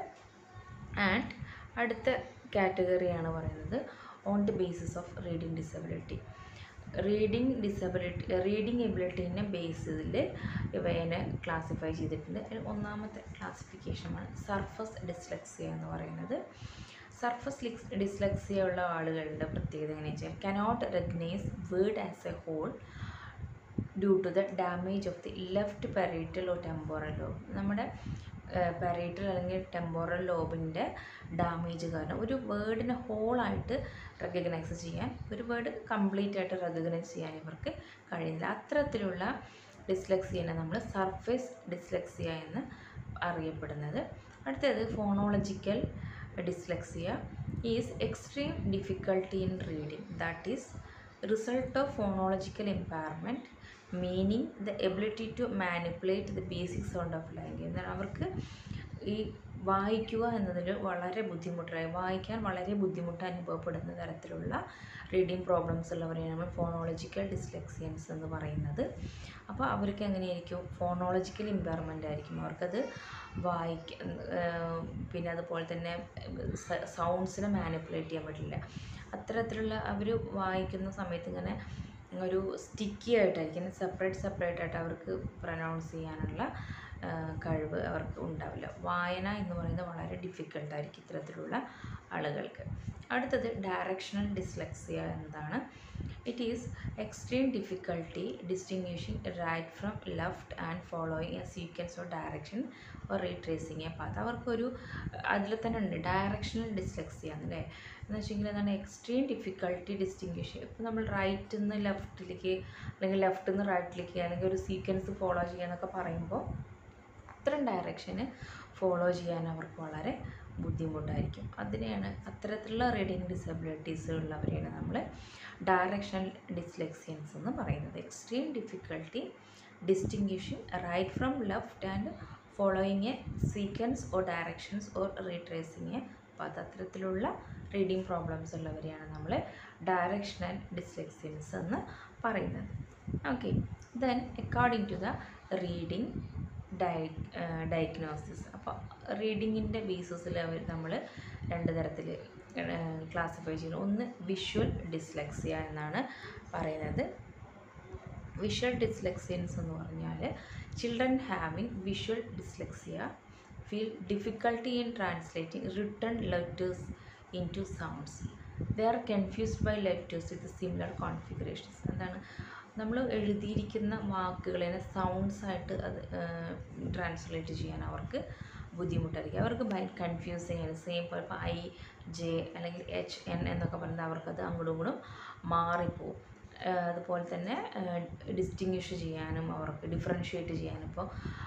ആൻഡ് അടുത്ത കാറ്റഗറിയാണ് പറയുന്നത് on the basis of reading disability reading disability reading എബിലിറ്റീനെ ബേസിൽ ഇവയെ ക്ലാസിഫൈ ചെയ്തിട്ടുണ്ട് അതിൽ ഒന്നാമത്തെ ക്ലാസിഫിക്കേഷനാണ് സർഫസ് ഡിസ്ലക്സിയ എന്ന് പറയുന്നത് സർഫസ് ലിക്സ് ഡിസ്ലക്സിയ ഉള്ള ആളുകളുടെ പ്രത്യേകത എങ്ങനെയാണെന്ന് വെച്ചാൽ cannot recognise word as a whole due to the damage of the left parietal or temporal lobe നമ്മുടെ പെറേറ്റൽ അല്ലെങ്കിൽ ടെമ്പോറൽ ലോബിൻ്റെ ഡാമേജ് കാരണം ഒരു വേർഡിനെ ഹോളായിട്ട് റെക്കഗ്നൈസ് ചെയ്യാൻ ഒരു വേർഡ് കംപ്ലീറ്റ് ആയിട്ട് റെക്കഗ്നൈസ് ചെയ്യാൻ ഇവർക്ക് കഴിയുന്നില്ല അത്തരത്തിലുള്ള ഡിസ്ലെക്സിയനെ നമ്മൾ സർഫേസ് ഡിസ്ലെക്സിയ എന്ന് അറിയപ്പെടുന്നത് അടുത്തത് phonological dyslexia is extreme difficulty in reading that is result of phonological impairment meaning the ability to manipulate the basic sound of language എന്നാൽ അവർക്ക് ഈ വായിക്കുക എന്നതിൽ വളരെ ബുദ്ധിമുട്ടായി വായിക്കാൻ വളരെ ബുദ്ധിമുട്ട് അനുഭവപ്പെടുന്ന തരത്തിലുള്ള റീഡിങ് പ്രോബ്ലംസ് ഉള്ളവരെയാണ് നമ്മൾ ഫോണോളജിക്കൽ ഡിസ്ലെക്സിയൻസ് എന്ന് പറയുന്നത് അപ്പോൾ അവർക്ക് എങ്ങനെയായിരിക്കും ഫോണോളജിക്കൽ ഇമ്പയർമെൻ്റ് ആയിരിക്കും അവർക്കത് വായിക്ക പിന്നെ അതുപോലെ തന്നെ സൗണ്ട്സിനെ മാനിപ്പുലേറ്റ് ചെയ്യാൻ പറ്റില്ല അത്തരത്തിലുള്ള അവർ വായിക്കുന്ന സമയത്ത് ഇങ്ങനെ ഒരു സ്റ്റിക്കി ആയിട്ടായിരിക്കും സെപ്പറേറ്റ് സെപ്പറേറ്റ് ആയിട്ട് അവർക്ക് പ്രൊനൗൺസ് ചെയ്യാനുള്ള കഴിവ് അവർക്ക് ഉണ്ടാവില്ല വായന എന്ന് പറയുന്നത് വളരെ ഡിഫിക്കൽട്ടായിരിക്കും ഇത്തരത്തിലുള്ള ആളുകൾക്ക് അടുത്തത് ഡയറക്ഷണൽ ഡിസ്ലെക്സിയ എന്നതാണ് it is extreme difficulty distinguishing right from left and following a sequence of direction or retracing a path അവർക്കൊരു അതിൽ തന്നെ ഉണ്ട് ഡയറക്ഷണൽ ഡിസ്ലെക്സിയ എന്നല്ലേ എന്ന് വെച്ചെങ്കിൽ എന്താണ് എക്സ്ട്രീം ഡിഫിക്കൽട്ടി ഡിസ്റ്റിങ്വിഷ് ഇപ്പോൾ നമ്മൾ റൈറ്റിൽ നിന്ന് ലെഫ്റ്റിലേക്ക് അല്ലെങ്കിൽ ലെഫ്റ്റിൽ നിന്ന് റൈറ്റിലേക്ക് അല്ലെങ്കിൽ ഒരു സീക്വൻസ് ഫോളോ ചെയ്യാന്നൊക്കെ പറയുമ്പോൾ അത്തരം ഡയറക്ഷന് ഫോളോ ചെയ്യാൻ അവർക്ക് വളരെ ബുദ്ധിമുട്ടായിരിക്കും അതിനെയാണ് അത്തരത്തിലുള്ള റീഡിങ് ഡിസബിലിറ്റീസ് ഉള്ളവരെയാണ് നമ്മൾ ഡയറക്ഷണൽ ഡിസ്ലെക്സിയൻസ് എന്ന് പറയുന്നത് extreme difficulty distinguishing right from left and following a sequence or directions or retracing a path അത്തരത്തിലുള്ള റീഡിങ് പ്രോബ്ലംസ് ഉള്ളവരെയാണ് നമ്മൾ ഡയറക്ഷണൽ ഡിസ്ലെക്സിയൻസ് എന്ന് പറയുന്നത് okay then according to the reading dia diagnosis അപ്പോൾ റീഡിങ്ങിൻ്റെ ബേസിസിൽ അവർ നമ്മൾ രണ്ട് തരത്തിൽ ക്ലാസിഫൈ ചെയ്യുന്നു ഒന്ന് വിഷ്വൽ ഡിസ്ലെക്സിയ എന്നാണ് പറയുന്നത് വിഷ്വൽ ഡിസ്ലെക്സിയൻസ് എന്ന് പറഞ്ഞാൽ children having visual dyslexia feel difficulty in translating written letters into sounds. They are confused by letters with similar configurations. എന്താണ് നമ്മൾ എഴുതിയിരിക്കുന്ന വാക്കുകളെ സൗണ്ട്സ് ആയിട്ട് അത് ട്രാൻസ്ലേറ്റ് ചെയ്യാൻ അവർക്ക് ബുദ്ധിമുട്ടായിരിക്കും അവർക്ക് ഭയ കൺഫ്യൂസിങ് ആണ് സെയിം ഇപ്പോൾ ഐ ജെ അല്ലെങ്കിൽ എച്ച് എൻ എന്നൊക്കെ പറഞ്ഞാൽ അവർക്കത് അങ്ങോട്ടും ഇങ്ങോട്ടും മാറിപ്പോവും ആഹ് അതുപോലെ തന്നെ ഡിസ്റ്റിങ്വിഷ് ചെയ്യാനും അവർക്ക് ഡിഫറൻഷ്യേറ്റ് ചെയ്യാനും ഇപ്പോൾ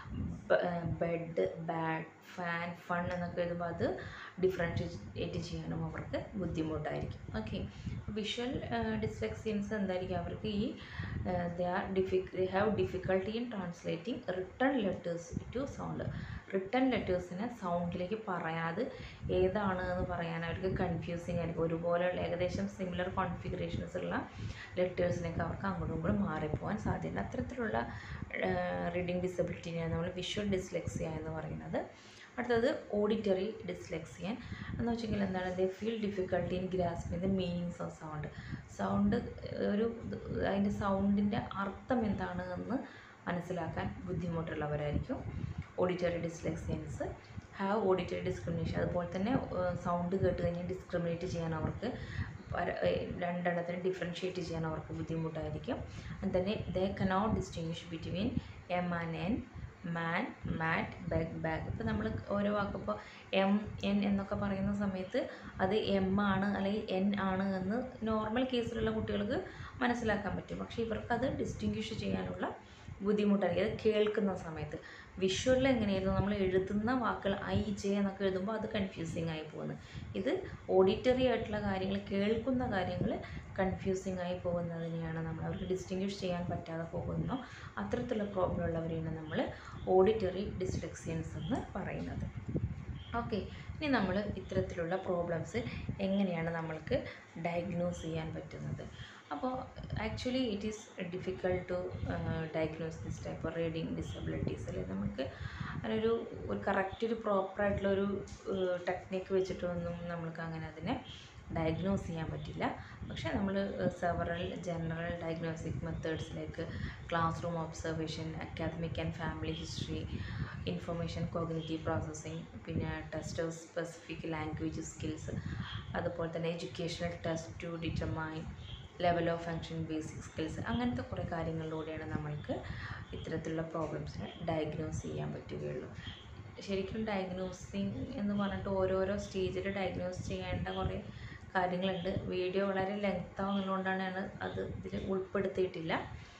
ബെഡ് ബാഡ് ഫാൻ ഫൺ എന്നൊക്കെ എഴുതുമ്പോൾ അത് ഡിഫറൻഷ്യേറ്റ് ചെയ്യാനും അവർക്ക് ബുദ്ധിമുട്ടായിരിക്കും ഓക്കെ വിഷ്വൽ ഡിസ്ലെക്സിയൻസ് എന്തായിരിക്കും അവർക്ക് ഈ they are diffic they have difficulty in translating written letters to sound written ലെറ്റേഴ്സിനെ സൗണ്ടിലേക്ക് പറയാതെ ഏതാണ് എന്ന് പറയാൻ അവർക്ക് കൺഫ്യൂസിങ് ആയിരിക്കും ഒരുപോലെയുള്ള ഏകദേശം സിമിലർ കോൺഫിഗറേഷൻസ് ഉള്ള ലെറ്റേഴ്സിനൊക്കെ അവർക്ക് അങ്ങോട്ടും ഇങ്ങോട്ടും മാറിപ്പോകാൻ സാധ്യത അത്തരത്തിലുള്ള റീഡിങ് ഡിസബിലിറ്റിനെയാണ് നമ്മൾ വിഷ്വൽ ഡിസ്ലെക്സിയ എന്ന് പറയുന്നത് അടുത്തത് ഓഡിറ്ററി ഡിസ്ലെക്സിയൻ എന്ന് വെച്ചെങ്കിൽ എന്താണ് they feel difficulty in grasping the meanings of sound sound ഒരു അതിൻ്റെ സൗണ്ടിൻ്റെ അർത്ഥം എന്താണ് എന്ന് മനസ്സിലാക്കാൻ ബുദ്ധിമുട്ടുള്ളവരായിരിക്കും auditory dyslexians have auditory discrimination അതുപോലെ തന്നെ സൗണ്ട് കേട്ട് കഴിഞ്ഞാൽ ഡിസ്ക്രിമിനേറ്റ് ചെയ്യാൻ അവർക്ക് പര- ഏഹ് രണ്ടെണ്ണത്തിന് ഡിഫറൻഷ്യേറ്റ് ചെയ്യാൻ അവർക്ക് ബുദ്ധിമുട്ടായിരിക്കും and തന്നെ they cannot distinguish between M and N man mat bag bag ഇപ്പോൾ നമ്മൾ ഓരോ വാക്കിപ്പോൾ എം എൻ എന്നൊക്കെ പറയുന്ന സമയത്ത് അത് എം ആണ് അല്ലെങ്കിൽ എൻ ആണ് എന്ന് നോർമൽ കേസിലുള്ള കുട്ടികൾക്ക് മനസ്സിലാക്കാൻ പറ്റും പക്ഷേ ഇവർക്കത് ഡിസ്റ്റിങ്വിഷ് ചെയ്യാനുള്ള ബുദ്ധിമുട്ടായിരിക്കും അത് കേൾക്കുന്ന സമയത്ത് വിഷ്വലിൽ എങ്ങനെയായിരുന്നു നമ്മൾ എഴുതുന്ന വാക്കുകൾ ഐ ജെ എന്നൊക്കെ എഴുതുമ്പോൾ അത് കൺഫ്യൂസിങ് ആയി പോകുന്നു ഇത് ഓഡിറ്ററി ആയിട്ടുള്ള കാര്യങ്ങൾ കേൾക്കുന്ന കാര്യങ്ങൾ കൺഫ്യൂസിങ് ആയി പോകുന്നതിനെയാണ് നമ്മൾ അവർക്ക് ഡിസ്റ്റിങ്വിഷ് ചെയ്യാൻ പറ്റാതെ പോകുന്നു അത്തരത്തിലുള്ള പ്രോബ്ലം ഉള്ളവരെയാണ് നമ്മൾ ഓഡിറ്ററി ഡിസ്ലെക്സിയൻസ് എന്ന് പറയുന്നത് ഓക്കെ ഇനി നമ്മൾ ഇത്തരത്തിലുള്ള പ്രോബ്ലംസ് എങ്ങനെയാണ് നമ്മൾക്ക് ഡയഗ്നോസ് ചെയ്യാൻ പറ്റുന്നത് അപ്പോൾ actually it is difficult to diagnose this type of reading disabilities അല്ലെ നമുക്ക് അതിനൊരു ഒരു കറക്റ്റ് ഒരു പ്രോപ്പറായിട്ടുള്ള ഒരു ടെക്നിക്ക് വെച്ചിട്ടൊന്നും നമ്മൾക്ക് അങ്ങനെ അതിനെ ഡയഗ്നോസ് ചെയ്യാൻ പറ്റില്ല പക്ഷേ നമ്മൾ സെവറൽ ജനറൽ ഡയഗ്നോസ്റ്റിക് മെത്തേഡ്സിലേക്ക് classroom observation academic and family history information cognitive processing പിന്നെ test of specific language skills അതുപോലെ തന്നെ educational test to determine level of function basic skills അങ്ങനത്തെ കുറേ കാര്യങ്ങളിലൂടെയാണ് നമ്മൾക്ക് ഇത്തരത്തിലുള്ള പ്രോബ്ലംസിനെ ഡയഗ്നോസ് ചെയ്യാൻ പറ്റുകയുള്ളൂ ശരിക്കും ഡയഗ്നോസിങ് എന്ന് പറഞ്ഞിട്ട് ഓരോരോ സ്റ്റേജിൽ ഡയഗ്നോസ് ചെയ്യേണ്ട കുറേ കാര്യങ്ങളുണ്ട് വീഡിയോ വളരെ ലെങ്ത് ആവുന്നതുകൊണ്ടാണ് ഞാൻ അത് ഇതിൽ ഉൾപ്പെടുത്തിയിട്ടില്ല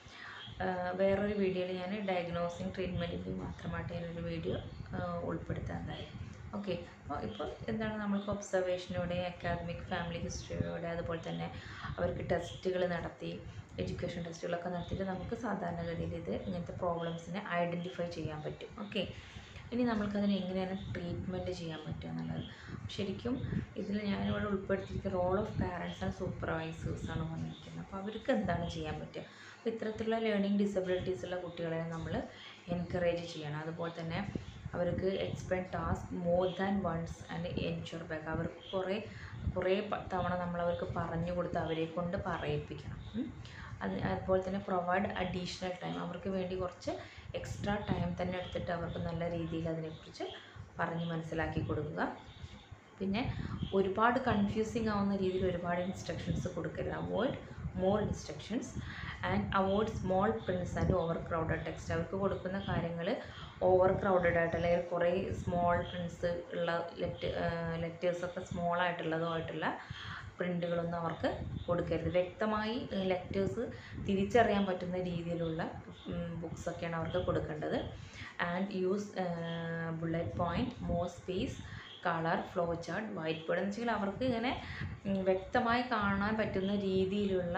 ആഹ് വേറൊരു വീഡിയോയിൽ ഞാൻ ഡയഗ്നോസിങ് ട്രീറ്റ്മെൻറ്റിൻ്റെ മാത്രമായിട്ട് ഞാനൊരു വീഡിയോ ഉൾപ്പെടുത്താറുണ്ടായിരുന്നു ഓക്കെ അപ്പോൾ ഇപ്പോൾ എന്താണ് നമ്മൾക്ക് ഒബ്സർവേഷനോടെ അക്കാദമിക് ഫാമിലി ഹിസ്റ്ററിയോടെ അതുപോലെ തന്നെ അവർക്ക് ടെസ്റ്റുകൾ നടത്തി എഡ്യൂക്കേഷൻ ടെസ്റ്റുകളൊക്കെ നടത്തിയിട്ട് നമുക്ക് സാധാരണഗതിയിൽ ഇത് ഇങ്ങനത്തെ പ്രോബ്ലംസിനെ ഐഡൻറ്റിഫൈ ചെയ്യാൻ പറ്റും ഓക്കെ ഇനി നമ്മൾക്കതിനെ എങ്ങനെയാണ് ട്രീറ്റ്മെൻറ്റ് ചെയ്യാൻ പറ്റുക എന്നുള്ളത് ശരിക്കും ഇതിൽ ഞാനിവിടെ ഉൾപ്പെടുത്തിയിരിക്കുന്ന റോൾ ഓഫ് പാരൻസ് ആൻഡ് സൂപ്പർവൈസേഴ്സാണ് പറഞ്ഞിരിക്കുന്നത് അപ്പോൾ അവർക്ക് എന്താണ് ചെയ്യാൻ പറ്റുക അപ്പോൾ ഇത്തരത്തിലുള്ള ലേണിംഗ് ഡിസബിലിറ്റീസ് ഉള്ള കുട്ടികളെ നമ്മൾ എൻകറേജ് ചെയ്യണം അതുപോലെ തന്നെ അവർക്ക് explain task more than once and ensure back അവർക്ക് കുറേ കുറേ പ- തവണ നമ്മൾ അവർക്ക് പറഞ്ഞു കൊടുത്ത് അവരെ കൊണ്ട് പറയിപ്പിക്കണം ഉം. അത് അതുപോലെ തന്നെ പ്രൊവൈഡ് അഡീഷണൽ ടൈം അവർക്ക് വേണ്ടി കുറച്ച് എക്സ്ട്രാ ടൈം തന്നെ എടുത്തിട്ട് അവർക്ക് നല്ല രീതിയിൽ അതിനെക്കുറിച്ച് പറഞ്ഞ് മനസ്സിലാക്കി കൊടുക്കുക പിന്നെ ഒരുപാട് കൺഫ്യൂസിങ് ആവുന്ന രീതിയിൽ ഒരുപാട് ഇൻസ്ട്രക്ഷൻസ് കൊടുക്കരുത് avoid more instructions and avoid small prints and overcrowded text അവർക്ക് കൊടുക്കുന്ന കാര്യങ്ങൾ ഓവർ ക്രൗഡഡ് ആയിട്ട് അല്ലെങ്കിൽ കുറേ സ്മോൾ പ്രിൻസ് ഉള്ള ലെറ്റ് ലെറ്റേഴ്സൊക്കെ സ്മോൾ ആയിട്ടുള്ളതോ ആയിട്ടുള്ള പ്രിൻ്റുകളൊന്നും അവർക്ക് കൊടുക്കരുത് വ്യക്തമായി ലെറ്റേഴ്സ് തിരിച്ചറിയാൻ പറ്റുന്ന രീതിയിലുള്ള ബുക്സൊക്കെയാണ് അവർക്ക് കൊടുക്കേണ്ടത് and use bullet point more space colour flow chart whiteboard എന്ന് വെച്ചാൽ അവർക്ക് ഇങ്ങനെ ഉം, വ്യക്തമായി കാണാൻ പറ്റുന്ന രീതിയിലുള്ള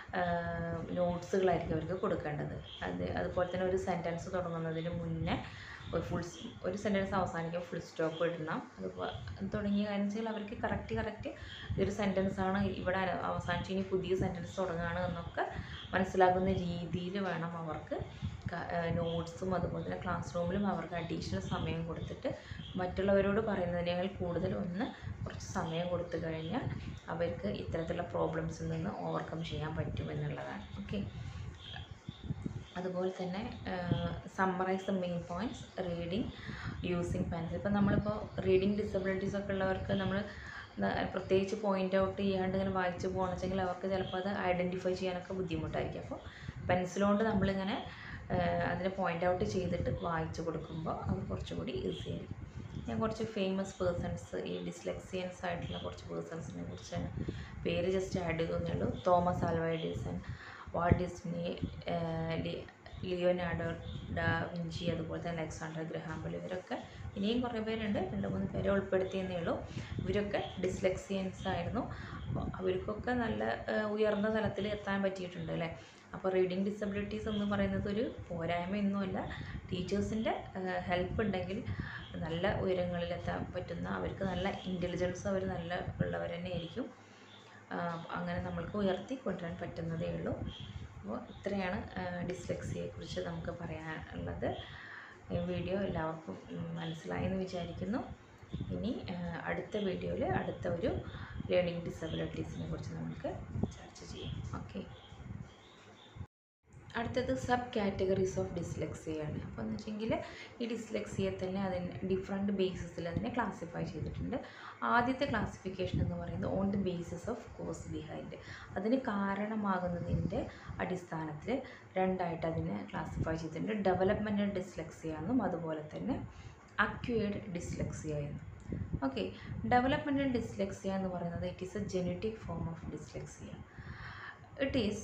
നോട്ട്സുകളായിരിക്കും അവർക്ക് കൊടുക്കേണ്ടത് അത് അതുപോലെ തന്നെ ഒരു സെൻറ്റൻസ് തുടങ്ങുന്നതിന് മുന്നേ ഒരു ഫുൾ ഒരു സെൻറ്റൻസ് അവസാനിക്കും ഫുൾ സ്റ്റോപ്പ് ഇടണം അതുപോലെ തുടങ്ങിയ കാര്യം വെച്ചാൽ അവർക്ക് കറക്റ്റ് കറക്റ്റ് ഇതൊരു സെൻറ്റൻസ് ആണ് ഇവിടെ അന- അവസാനിച്ച് ഇനി പുതിയ സെൻറ്റൻസ് തുടങ്ങുകയാണ് എന്നൊക്കെ മനസ്സിലാകുന്ന രീതിയിൽ വേണം അവർക്ക് നോട്ട്സും അതുപോലെ തന്നെ ക്ലാസ് റൂമിലും അവർക്ക് അഡീഷണൽ സമയം കൊടുത്തിട്ട് മറ്റുള്ളവരോട് പറയുന്നതിനേക്കാൾ കൂടുതൽ ഒന്ന് കുറച്ച് സമയം കൊടുത്തു കഴിഞ്ഞാൽ അവർക്ക് ഇത്തരത്തിലുള്ള പ്രോബ്ലംസിൽ നിന്ന് ഓവർകം ചെയ്യാൻ പറ്റും എന്നുള്ളതാണ് ഓക്കെ അതുപോലെ തന്നെ summarise the main points reading using pencil ഇപ്പം നമ്മളിപ്പോൾ റീഡിങ് ഡിസബിലിറ്റീസ് ഒക്കെ ഉള്ളവർക്ക് നമ്മൾ പ്രത്യേകിച്ച് പോയിൻ്റ് ഔട്ട് ചെയ്യാണ്ട് ഇങ്ങനെ വായിച്ച് പോകണമെങ്കിൽ അവർക്ക് ചിലപ്പോൾ അത് ഐഡൻറ്റിഫൈ ചെയ്യാനൊക്കെ ബുദ്ധിമുട്ടായിരിക്കും അപ്പോൾ പെൻസിൽ കൊണ്ട് നമ്മളിങ്ങനെ ആഹ് അതിനെ പോയിൻ്റ് ഔട്ട് ചെയ്തിട്ട് വായിച്ച് കൊടുക്കുമ്പോൾ അത് കുറച്ചുകൂടി ഈസി ആയിരിക്കും ഞാൻ കുറച്ച് ഫേമസ് പേഴ്സൺസ് ഈ ഡിസ്ലെക്സിയൻസ് ആയിട്ടുള്ള കുറച്ച് പേഴ്സൺസിനെ കുറിച്ചാണ് പേര് ജസ്റ്റ് ആഡ് ചെയ്യുന്നേ ഉള്ളൂ Thomas Alva Edison Walt Disney ah li- Leonardo da Vinci അതുപോലെ തന്നെ അലക്സാണ്ടർ ഗ്രഹാംബൽ ഇവരൊക്കെ ഇനിയും കുറേ പേരുണ്ട് രണ്ട് മൂന്ന് പേരെ ഉൾപ്പെടുത്തിയെന്നേ ഉള്ളൂ ഇവരൊക്കെ ഡിസ്ലെക്സിയൻസ് ആയിരുന്നു അപ്പോൾ അവർക്കൊക്കെ നല്ല ആഹ് ഉയർന്ന തലത്തിൽ എത്താൻ പറ്റിയിട്ടുണ്ട് അല്ലേ അപ്പോൾ റീഡിങ് ഡിസബിലിറ്റീസ് എന്ന് പറയുന്നത് ഒരു പോരായ്മയൊന്നുമല്ല ടീച്ചേഴ്സിൻ്റെ ഹെൽപ്പ് ഉണ്ടെങ്കിൽ നല്ല ഉയരങ്ങളിലെത്താൻ പറ്റുന്ന അവർക്ക് നല്ല ഇൻ്റലിജൻസ് അവർ നല്ല ഉള്ളവർ തന്നെ ആയിരിക്കും ആഹ് അങ്ങനെ നമ്മൾക്ക് ഉയർത്തി കൊണ്ടുവരാൻ പറ്റുന്നതേ ഉള്ളൂ അപ്പോൾ ഇത്രയാണ് ഡിസ്ലെക്സിയെക്കുറിച്ച് നമുക്ക് പറയാനുള്ളത് ഈ വീഡിയോ എല്ലാവർക്കും ഉം, മനസ്സിലായി എന്ന് വിചാരിക്കുന്നു ഇനി ആഹ് അടുത്ത വീഡിയോയിൽ അടുത്ത ഒരു ലേണിംഗ് ഡിസബിലിറ്റീസിനെ കുറിച്ച് നമുക്ക് ചർച്ച ചെയ്യാം ഓക്കെ അടുത്തത് സബ് കാറ്റഗറീസ് ഓഫ് ഡിസ്ലെക്സിയാണ് അപ്പോൾ എന്ന് വെച്ചെങ്കിൽ ഈ ഡിസ്ലെക്സിയെ തന്നെ അതിന് ഡിഫറെൻറ്റ് ബേസിസിൽ അതിനെ ക്ലാസിഫൈ ചെയ്തിട്ടുണ്ട് ആദ്യത്തെ ക്ലാസിഫിക്കേഷൻ എന്ന് പറയുന്നത് on the basis of cause behind അതിന് കാരണമാകുന്നതിൻ്റെ അടിസ്ഥാനത്തിൽ രണ്ടായിട്ട് അതിനെ ക്ലാസിഫൈ ചെയ്തിട്ടുണ്ട് ഡെവലപ്മെൻറ്റൽ ഡിസ്ലെക്സിയ എന്നും അതുപോലെ തന്നെ അക്വേർഡ് ഡിസ്ലെക്സിയ എന്നും ഓക്കെ ഡെവലപ്മെൻറ്റൽ ഡിസ്ലെക്സിയ എന്ന് പറയുന്നത് it is a genetic form of dyslexia it is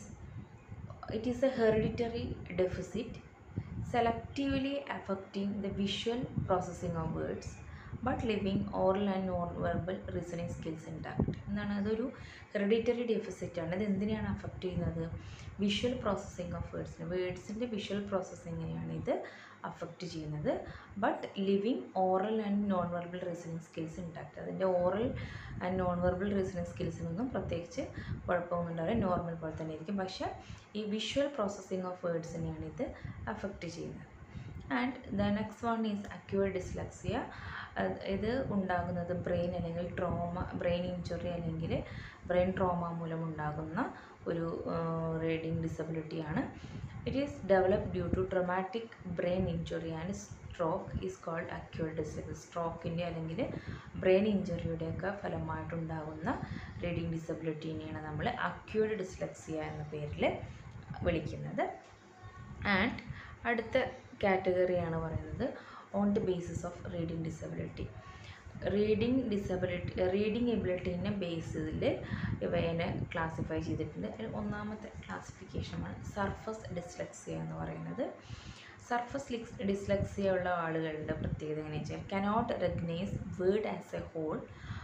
it is a hereditary deficit selectively affecting the visual processing of words but leaving oral and non-verbal reasoning skills intact എന്താണ് അതൊരു hereditary deficit ആണ് ഇത് എന്തിനെയാണ് affect ചെയ്യുന്നത് visual processing of വേർഡ്സിന് വേർഡ്സിൻ്റെ visual പ്രോസസ്സിങ്ങിനെയാണ് ഇത് അഫക്റ്റ് ചെയ്യുന്നത് but leaving oral and non verbal reasoning skills intact അതിൻ്റെ oral and non verbal reasoning സ്കിൽസിനൊന്നും പ്രത്യേകിച്ച് കുഴപ്പമൊന്നും ഉണ്ടാവില്ല നോർമൽ പോലെ തന്നെ ആയിരിക്കും പക്ഷേ ഈ വിഷ്വൽ പ്രോസസ്സിങ് ഓഫ് വേർഡ്സിനെയാണ് ഇത് അഫക്റ്റ് ചെയ്യുന്നത് and the next one is acquired dyslexia ഇത് ഉണ്ടാകുന്നത് ബ്രെയിൻ അല്ലെങ്കിൽ ട്രോമ ബ്രെയിൻ ഇഞ്ചുറി അല്ലെങ്കിൽ ബ്രെയിൻ ട്രോമ മൂലം ഉണ്ടാകുന്ന ഒരു റീഡിങ് ഡിസബിലിറ്റിയാണ് it is develop due to traumatic brain injury and stroke is called acquired dyslexia സ്ട്രോക്കിൻ്റെ അല്ലെങ്കിൽ ബ്രെയിൻ ഇഞ്ചുറിയുടെയൊക്കെ ഫലമായിട്ടുണ്ടാകുന്ന റീഡിങ് ഡിസബിലിറ്റീനെയാണ് നമ്മൾ അക്യൂർഡ് ഡിസ്ലക്സിയ എന്ന പേരിൽ വിളിക്കുന്നത് ആൻഡ് അടുത്ത കാറ്റഗറിയാണ് പറയുന്നത് on the basis of reading disability reading disability reading എബിലിറ്റീനെ ബേസിൽ ഇവയെ ക്ലാസിഫൈ ചെയ്തിട്ടുണ്ട് അതിൽ ഒന്നാമത്തെ ക്ലാസിഫിക്കേഷനാണ് സർഫസ് ഡിസ്ലെക്സിയ എന്ന് പറയുന്നത് സർഫസ് ഡിസ്ലെക്സിയ ഉള്ള ആളുകളുടെ പ്രത്യേകത എങ്ങനെയാണെന്ന് വെച്ചാൽ cannot recognise word as a whole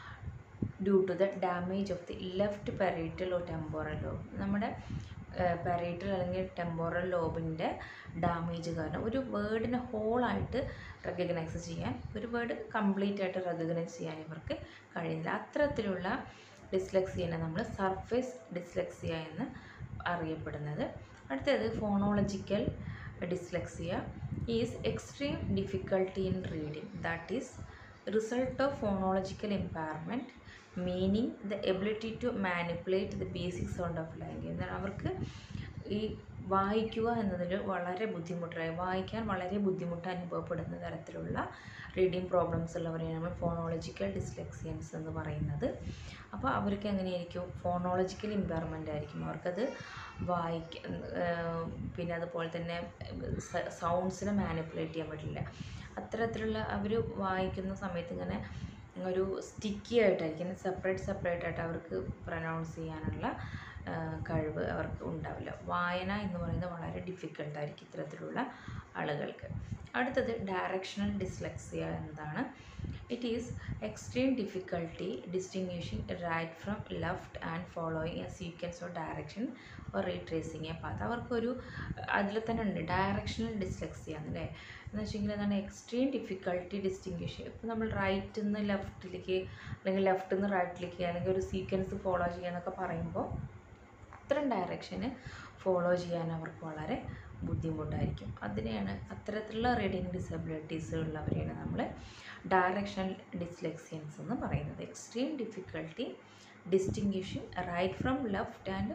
due to the damage of the left parietal or temporal lobe നമ്മുടെ പെറേറ്റൽ അല്ലെങ്കിൽ ടെമ്പോറൽ ലോബിൻ്റെ ഡാമേജ് കാരണം ഒരു വേർഡിനെ ഹോളായിട്ട് റെക്കഗ്നൈസ് ചെയ്യാൻ ഒരു വേർഡ് കംപ്ലീറ്റ് ആയിട്ട് റെക്കഗ്നൈസ് ചെയ്യാൻ ഇവർക്ക് കഴിയുന്നില്ല അത്തരത്തിലുള്ള ഡിസ്ലെക്സിയനെ നമ്മൾ സർഫേസ് ഡിസ്ലെക്സിയ എന്ന് അറിയപ്പെടുന്നത് അടുത്തത് phonological dyslexia is extreme difficulty in reading that is result of phonological impairment meaning the ability to manipulate the basic sound of language എന്നാൽ അവർക്ക് ഈ വായിക്കുക എന്നതിൽ വളരെ ബുദ്ധിമുട്ടായി വായിക്കാൻ വളരെ ബുദ്ധിമുട്ട് അനുഭവപ്പെടുന്ന തരത്തിലുള്ള റീഡിങ് പ്രോബ്ലംസ് ഉള്ളവരെയാണ് നമ്മൾ ഫോണോളജിക്കൽ ഡിസ്ലെക്സിയൻസ് എന്ന് പറയുന്നത് അപ്പോൾ അവർക്ക് എങ്ങനെയായിരിക്കും ഫോണോളജിക്കൽ ഇമ്പയർമെൻ്റ് ആയിരിക്കും അവർക്കത് വായിക്ക പിന്നെ അതുപോലെ തന്നെ സൗണ്ട്സിനെ മാനിപ്പുലേറ്റ് ചെയ്യാൻ പറ്റില്ല അത്തരത്തിലുള്ള അവർ വായിക്കുന്ന സമയത്ത് ഇങ്ങനെ ഒരു സ്റ്റിക്കി ആയിട്ടായിരിക്കും സെപ്പറേറ്റ് സെപ്പറേറ്റ് ആയിട്ട് അവർക്ക് പ്രൊനൗൺസ് ചെയ്യാനുള്ള ആ, കഴിവ് അവർക്ക് ഉണ്ടാവില്ല വായന എന്ന് പറയുന്നത് വളരെ ഡിഫിക്കൽട്ടായിരിക്കും ഇത്തരത്തിലുള്ള ആളുകൾക്ക് അടുത്തത് ഡയറക്ഷണൽ ഡിസ്ലെക്സിയ എന്നതാണ് it is extreme difficulty distinguishing right from left and following a sequence of direction or retracing a path അവർക്കൊരു അതിൽ തന്നെ ഉണ്ട് ഡയറക്ഷണൽ ഡിസ്ലെക്സിയ എന്നല്ലേ എന്ന് വെച്ചെങ്കിൽ എന്താണ് എക്സ്ട്രീം ഡിഫിക്കൽട്ടി ഡിസ്റ്റിങ്വിഷ് ഇപ്പോൾ നമ്മൾ റൈറ്റിൽ നിന്ന് ലെഫ്റ്റിലേക്ക് അല്ലെങ്കിൽ ലെഫ്റ്റിൽ നിന്ന് റൈറ്റിലേക്ക് അല്ലെങ്കിൽ ഒരു സീക്വൻസ് ഫോളോ ചെയ്യാന്നൊക്കെ പറയുമ്പോൾ അത്തരം ഡയറക്ഷന് ഫോളോ ചെയ്യാൻ അവർക്ക് വളരെ ബുദ്ധിമുട്ടായിരിക്കും അതിനെയാണ് അത്തരത്തിലുള്ള റീഡിങ് ഡിസബിലിറ്റീസ് ഉള്ളവരെയാണ് നമ്മൾ ഡയറക്ഷണൽ ഡിസ്ലെക്സിയൻസ് എന്ന് പറയുന്നത് extreme difficulty distinguishing right from left and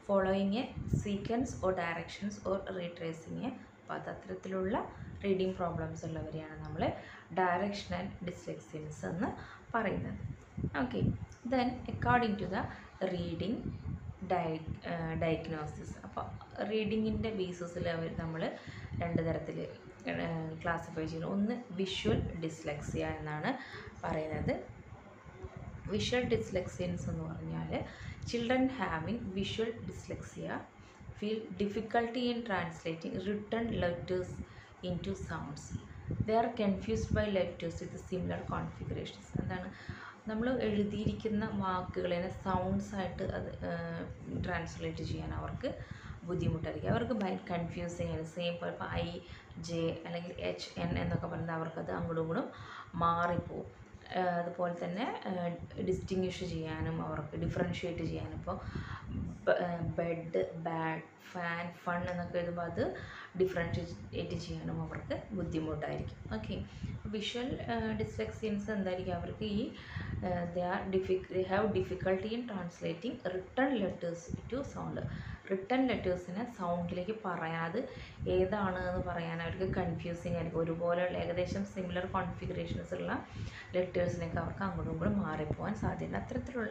following a sequence or directions or retracing a path അത്തരത്തിലുള്ള റീഡിങ് പ്രോബ്ലംസ് ഉള്ളവരെയാണ് നമ്മൾ ഡയറക്ഷണൽ ഡിസ്ലെക്സിയൻസ് എന്ന് പറയുന്നത് okay then according to the reading dia diagnosis അപ്പോൾ റീഡിങ്ങിൻ്റെ ബേസിസിൽ അവർ നമ്മൾ രണ്ട് തരത്തിൽ ക്ലാസിഫൈ ചെയ്യുന്നു ഒന്ന് വിഷ്വൽ ഡിസ്ലെക്സിയ എന്നാണ് പറയുന്നത് വിഷ്വൽ ഡിസ്ലെക്സിയൻസ് എന്ന് പറഞ്ഞാൽ children having visual dyslexia feel difficulty in translating written letters into sounds they are confused by letters with similar configurations എന്താണ് നമ്മൾ എഴുതിയിരിക്കുന്ന വാക്കുകളെ സൗണ്ട്സ് ആയിട്ട് അത് ട്രാൻസ്ലേറ്റ് ചെയ്യാൻ അവർക്ക് ബുദ്ധിമുട്ടായിരിക്കും അവർക്ക് ഭയങ്കര കൺഫ്യൂസിങ് ആണ് സെയിം ഇപ്പോൾ ഐ ജെ അല്ലെങ്കിൽ എച്ച് എൻ എന്നൊക്കെ പറയുന്നത് അവർക്കത് അങ്ങോട്ടും ഇങ്ങോട്ടും മാറിപ്പോവും ആഹ് അതുപോലെ തന്നെ ഡിസ്റ്റിങ്വിഷ് ചെയ്യാനും അവർക്ക് ഡിഫറൻഷ്യേറ്റ് ചെയ്യാനും ഇപ്പോൾ ബെഡ് ബാഡ് ഫാൻ ഫൺ എന്നൊക്കെ എഴുതുമ്പോൾ അത് ഡിഫറൻഷ്യേറ്റ് ചെയ്യാനും അവർക്ക് ബുദ്ധിമുട്ടായിരിക്കും ഓക്കെ വിഷ്വൽ ഡിസ്ലെക്സിയൻസ് എന്തായിരിക്കും അവർക്ക് ഈ they are diffic they have difficulty in translating written letters to sound written ലെറ്റേഴ്സിനെ സൗണ്ടിലേക്ക് പറയാതെ ഏതാണ് എന്ന് പറയാൻ അവർക്ക് കൺഫ്യൂസിങ് ആയിരിക്കും ഒരുപോലെയുള്ള ഏകദേശം സിമിലർ കോൺഫിഗറേഷൻസ് ഉള്ള ലെറ്റേഴ്സിനൊക്കെ അവർക്ക് അങ്ങോട്ടും ഇങ്ങോട്ടും മാറിപ്പോകാൻ സാധ്യത അത്തരത്തിലുള്ള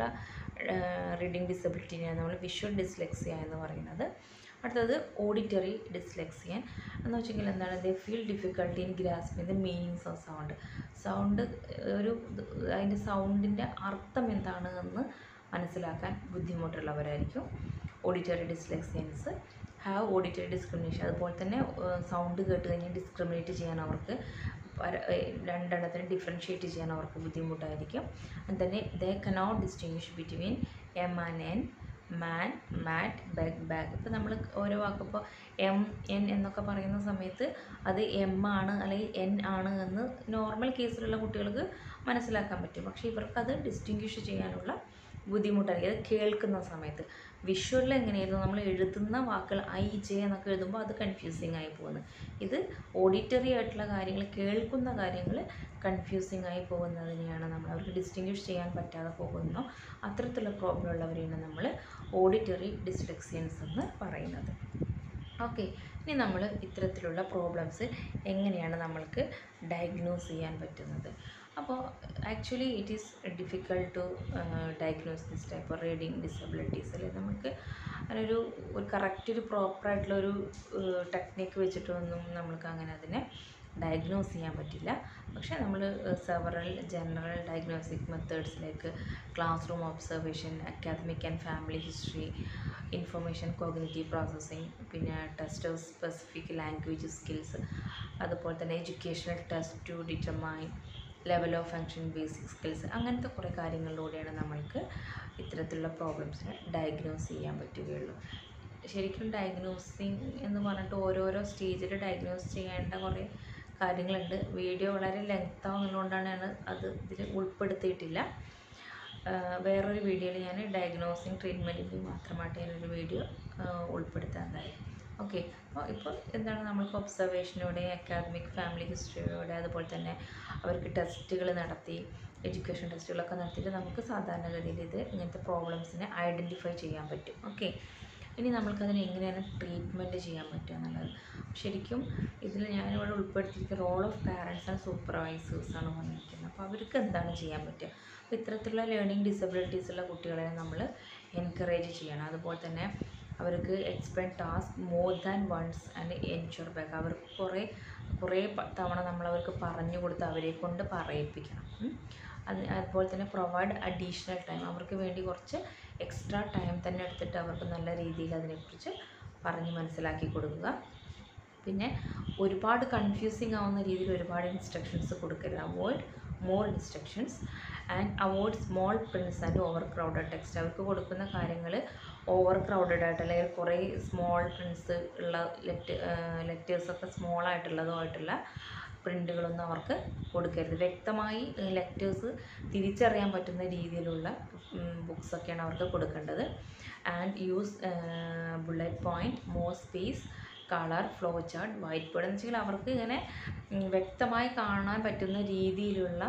റീഡിങ് ഡിസബിലിറ്റിനെയാണ് നമ്മൾ വിഷ്വൽ ഡിസ്ലെക്സിയ എന്ന് പറയുന്നത് അടുത്തത് ഓഡിറ്ററി ഡിസ്ലെക്സിയൻ എന്ന് വെച്ചെങ്കിൽ എന്താണ് they feel difficulty in grasping the meanings of sound sound ഒരു അതിൻ്റെ സൗണ്ടിൻ്റെ അർത്ഥം എന്താണ് എന്ന് മനസ്സിലാക്കാൻ ബുദ്ധിമുട്ടുള്ളവരായിരിക്കും auditory dyslexians have auditory discrimination അതുപോലെ തന്നെ സൗണ്ട് കേട്ട് കഴിഞ്ഞാൽ ഡിസ്ക്രിമിനേറ്റ് ചെയ്യാൻ അവർക്ക് പര- ഏഹ് രണ്ടെണ്ണത്തിന് ഡിഫറൻഷ്യേറ്റ് ചെയ്യാൻ അവർക്ക് ബുദ്ധിമുട്ടായിരിക്കും and തന്നെ they cannot distinguish between M and N man mat bag bag ഇപ്പോൾ നമ്മൾ ഓരോ വാക്കിപ്പോൾ എം എൻ എന്നൊക്കെ പറയുന്ന സമയത്ത് അത് എം ആണ് അല്ലെങ്കിൽ എൻ ആണ് എന്ന് നോർമൽ കേസിലുള്ള കുട്ടികൾക്ക് മനസ്സിലാക്കാൻ പറ്റും പക്ഷേ ഇവർക്കത് ഡിസ്റ്റിങ്വിഷ് ചെയ്യാനുള്ള ബുദ്ധിമുട്ടായിരിക്കും അത് കേൾക്കുന്ന സമയത്ത് വിഷ്വലിൽ എങ്ങനെയായിരുന്നു നമ്മൾ എഴുതുന്ന വാക്കുകൾ ഐ ജെ എന്നൊക്കെ എഴുതുമ്പോൾ അത് കൺഫ്യൂസിങ് ആയി പോകുന്നു ഇത് ഓഡിറ്ററി ആയിട്ടുള്ള കാര്യങ്ങൾ കേൾക്കുന്ന കാര്യങ്ങൾ കൺഫ്യൂസിങ് ആയി പോകുന്നതിനെയാണ് നമ്മൾ അവർക്ക് ഡിസ്റ്റിങ്വിഷ് ചെയ്യാൻ പറ്റാതെ പോകുന്നു അത്തരത്തിലുള്ള പ്രോബ്ലം ഉള്ളവരെയാണ് നമ്മൾ ഓഡിറ്ററി ഡിസ്ലെക്സിയൻസ് എന്ന് പറയുന്നത് ഓക്കെ ഇനി നമ്മൾ ഇത്തരത്തിലുള്ള പ്രോബ്ലംസ് എങ്ങനെയാണ് നമ്മൾക്ക് ഡയഗ്നോസ് ചെയ്യാൻ പറ്റുന്നത് അപ്പോൾ actually it is difficult to diagnose this type of reading disabilities അല്ലെ നമുക്ക് അതിനൊരു ഒരു കറക്റ്റ് ഒരു പ്രോപ്പറായിട്ടുള്ള ഒരു ടെക്നിക്ക് വെച്ചിട്ടൊന്നും നമ്മൾക്ക് അങ്ങനെ അതിനെ ഡയഗ്നോസ് ചെയ്യാൻ പറ്റില്ല പക്ഷേ നമ്മൾ സെവറൽ ജനറൽ ഡയഗ്നോസ്റ്റിക് മെത്തേഡ്സിലേക്ക് classroom observation academic and family history information cognitive processing പിന്നെ test of specific language skills അതുപോലെ തന്നെ educational test to determine level of function basic skills അങ്ങനത്തെ കുറേ കാര്യങ്ങളിലൂടെയാണ് നമ്മൾക്ക് ഇത്തരത്തിലുള്ള പ്രോബ്ലംസിനെ ഡയഗ്നോസ് ചെയ്യാൻ പറ്റുകയുള്ളൂ ശരിക്കും ഡയഗ്നോസിങ് എന്ന് പറഞ്ഞിട്ട് ഓരോരോ സ്റ്റേജിൽ ഡയഗ്നോസ് ചെയ്യേണ്ട കുറേ കാര്യങ്ങളുണ്ട് വീഡിയോ വളരെ ലെങ്ത് ആവുന്നതുകൊണ്ടാണ് ഞാൻ അത് ഇതിൽ ഉൾപ്പെടുത്തിയിട്ടില്ല ആഹ് വേറൊരു വീഡിയോയിൽ ഞാൻ ഡയഗ്നോസിങ് ട്രീറ്റ്മെൻറ്റിൻ്റെ മാത്രമായിട്ട് ഞാനൊരു വീഡിയോ ഉൾപ്പെടുത്താറുണ്ടായി ഓക്കെ അപ്പോൾ ഇപ്പോൾ എന്താണ് നമ്മൾക്ക് ഒബ്സർവേഷനിലൂടെ അക്കാദമിക് ഫാമിലി ഹിസ്റ്ററിയിലൂടെ അതുപോലെ തന്നെ അവർക്ക് ടെസ്റ്റുകൾ നടത്തി എഡ്യൂക്കേഷൻ ടെസ്റ്റുകളൊക്കെ നടത്തിയിട്ട് നമുക്ക് സാധാരണഗതിയിൽ ഇത് ഇങ്ങനത്തെ പ്രോബ്ലംസിനെ ഐഡൻറ്റിഫൈ ചെയ്യാൻ പറ്റും ഓക്കെ ഇനി നമ്മൾക്കതിനെ എങ്ങനെയാണ് ട്രീറ്റ്മെൻറ്റ് ചെയ്യാൻ പറ്റുക എന്നുള്ളത് ശരിക്കും ഇതിൽ ഞാനിവിടെ ഉൾപ്പെടുത്തിയിരിക്കുന്ന റോൾ ഓഫ് പാരൻസ് ആൻഡ് സൂപ്പർവൈസേഴ്സാണ് വന്നിരിക്കുന്നത് അപ്പോൾ അവർക്ക് എന്താണ് ചെയ്യാൻ പറ്റുക അപ്പോൾ ഇത്തരത്തിലുള്ള ലേണിംഗ് ഡിസബിലിറ്റീസ് ഉള്ള കുട്ടികളെ നമ്മൾ എൻകറേജ് ചെയ്യണം അതുപോലെ തന്നെ അവർക്ക് expend task more than once and ensure back അവർക്ക് കുറേ കുറേ പ- തവണ നമ്മൾ അവർക്ക് പറഞ്ഞു കൊടുത്ത് അവരെ കൊണ്ട് പറയിപ്പിക്കണം ഉം. അത് അതുപോലെ തന്നെ പ്രൊവൈഡ് അഡീഷണൽ ടൈം അവർക്ക് വേണ്ടി കുറച്ച് എക്സ്ട്രാ ടൈം തന്നെ എടുത്തിട്ട് അവർക്ക് നല്ല രീതിയിൽ അതിനെക്കുറിച്ച് പറഞ്ഞ് മനസ്സിലാക്കി കൊടുക്കുക പിന്നെ ഒരുപാട് കൺഫ്യൂസിങ് ആവുന്ന രീതിയിൽ ഒരുപാട് ഇൻസ്ട്രക്ഷൻസ് കൊടുക്കരുത് avoid more instructions and avoid small prints and overcrowded text അവർക്ക് കൊടുക്കുന്ന കാര്യങ്ങൾ ഓവർ ക്രൗഡഡ് ആയിട്ട് അല്ലെങ്കിൽ കുറേ സ്മോൾ പ്രിൻസ് ഉള്ള ലെറ്റ് ലെറ്റേഴ്സൊക്കെ സ്മോൾ ആയിട്ടുള്ളതോ ആയിട്ടുള്ള പ്രിൻ്റുകളൊന്നും അവർക്ക് കൊടുക്കരുത് വ്യക്തമായി ലെറ്റേഴ്സ് തിരിച്ചറിയാൻ പറ്റുന്ന രീതിയിലുള്ള ബുക്സൊക്കെയാണ് അവർക്ക് കൊടുക്കേണ്ടത് and use bullet point more space colour flow chart whiteboard എന്ന് വെച്ചാൽ അവർക്ക് ഇങ്ങനെ ഉം, വ്യക്തമായി കാണാൻ പറ്റുന്ന രീതിയിലുള്ള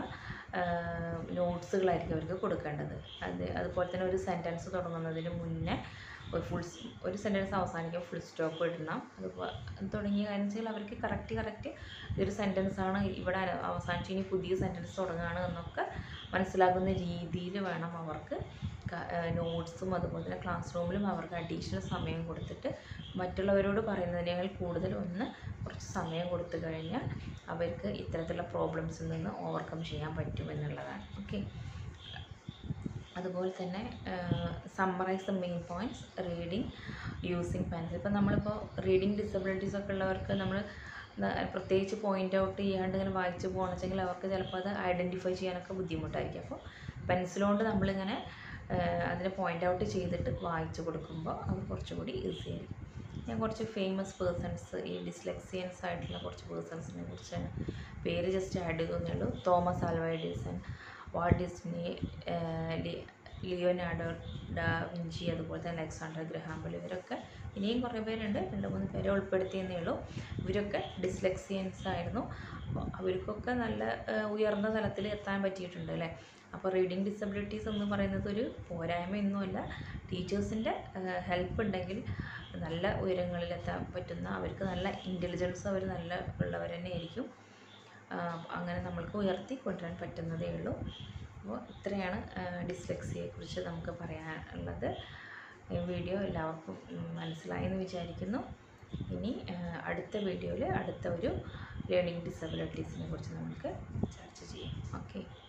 നോട്ട്സുകളായിരിക്കും അവർക്ക് കൊടുക്കേണ്ടത് അത് അതുപോലെ തന്നെ ഒരു സെൻറ്റൻസ് തുടങ്ങുന്നതിന് മുന്നേ ഒരു ഫുൾ ഒരു സെൻറ്റൻസ് അവസാനിക്കും ഫുൾ സ്റ്റോപ്പ് ഇടണം അതുപോലെ തുടങ്ങിയ കാര്യം വെച്ചാൽ അവർക്ക് കറക്റ്റ് കറക്റ്റ് ഇതൊരു സെൻറ്റൻസ് ആണ് ഇവിടെ അവസാനിച്ച് ഇനി പുതിയ സെൻറ്റൻസ് തുടങ്ങുകയാണ് എന്നൊക്കെ മനസ്സിലാകുന്ന രീതിയിൽ വേണം അവർക്ക് നോട്ട്സും അതുപോലെ തന്നെ ക്ലാസ് റൂമിലും അവർക്ക് അഡീഷണൽ സമയം കൊടുത്തിട്ട് മറ്റുള്ളവരോട് പറയുന്നതിനേക്കാൾ കൂടുതൽ ഒന്ന് കുറച്ച് സമയം കൊടുത്തു കഴിഞ്ഞാൽ അവർക്ക് ഇത്തരത്തിലുള്ള പ്രോബ്ലംസിൽ നിന്ന് ഓവർകം ചെയ്യാൻ പറ്റും എന്നുള്ളതാണ് ഓക്കെ അതുപോലെ തന്നെ summarise the main points reading using pencil ഇപ്പം നമ്മളിപ്പോൾ റീഡിങ് ഡിസബിലിറ്റീസ് ഒക്കെ ഉള്ളവർക്ക് നമ്മൾ പ്രത്യേകിച്ച് പോയിൻ്റ് ഔട്ട് ചെയ്യാണ്ട് ഇങ്ങനെ വായിച്ച് പോകണമെങ്കിൽ അവർക്ക് ചിലപ്പോൾ അത് ഐഡൻറ്റിഫൈ ചെയ്യാനൊക്കെ ബുദ്ധിമുട്ടായിരിക്കും അപ്പോൾ പെൻസിൽ കൊണ്ട് നമ്മളിങ്ങനെ അതിനെ പോയിൻ്റ് ഔട്ട് ചെയ്തിട്ട് വായിച്ചു കൊടുക്കുമ്പോൾ അത് കുറച്ചുകൂടി ഈസി ആയിരിക്കും ഞാൻ കുറച്ച് ഫേമസ് പേഴ്സൺസ് ഈ ഡിസ്ലെക്സിയൻസ് ആയിട്ടുള്ള കുറച്ച് പേഴ്സൺസിനെ കുറിച്ചാണ് പേര് ജസ്റ്റ് ആഡ് ചെയ്യുന്നേ ഉള്ളൂ Thomas Alva Edison Walt Disney Leonardo da Vinci അതുപോലെ തന്നെ അലക്സാണ്ടർ ഗ്രഹാംബൽ ഇവരൊക്കെ ഇനിയും കുറേ പേരുണ്ട് രണ്ട് മൂന്ന് പേരെ ഉൾപ്പെടുത്തിയെന്നേ ഉള്ളൂ ഇവരൊക്കെ ഡിസ്ലെക്സിയൻസ് ആയിരുന്നു അപ്പോൾ അവർക്കൊക്കെ നല്ല ഉയർന്ന തലത്തിൽ എത്താൻ പറ്റിയിട്ടുണ്ട് അല്ലേ അപ്പോൾ റീഡിങ് ഡിസബിലിറ്റീസ് എന്ന് പറയുന്നത് ഒരു പോരായ്മയൊന്നുമല്ല ടീച്ചേഴ്സിൻ്റെ ഹെൽപ്പ് ഉണ്ടെങ്കിൽ നല്ല ഉയരങ്ങളിലെത്താൻ പറ്റുന്ന അവർക്ക് നല്ല ഇൻ്റലിജൻസ് അവർ നല്ല ഉള്ളവർ തന്നെ ആയിരിക്കും അങ്ങനെ നമ്മൾക്ക് ഉയർത്തി കൊണ്ടുവരാൻ പറ്റുന്നതേ ഉള്ളൂ അപ്പോൾ ഇത്രയാണ് ഡിസ്ലെക്സിയെക്കുറിച്ച് നമുക്ക് പറയാനുള്ളത് ഈ വീഡിയോ എല്ലാവർക്കും മനസ്സിലായെന്ന് വിചാരിക്കുന്നു ഇനി അടുത്ത വീഡിയോയിൽ അടുത്ത ഒരു ലേണിംഗ് ഡിസബിലിറ്റീസിനെ കുറിച്ച് നമുക്ക് ചർച്ച ചെയ്യാം ഓക്കെ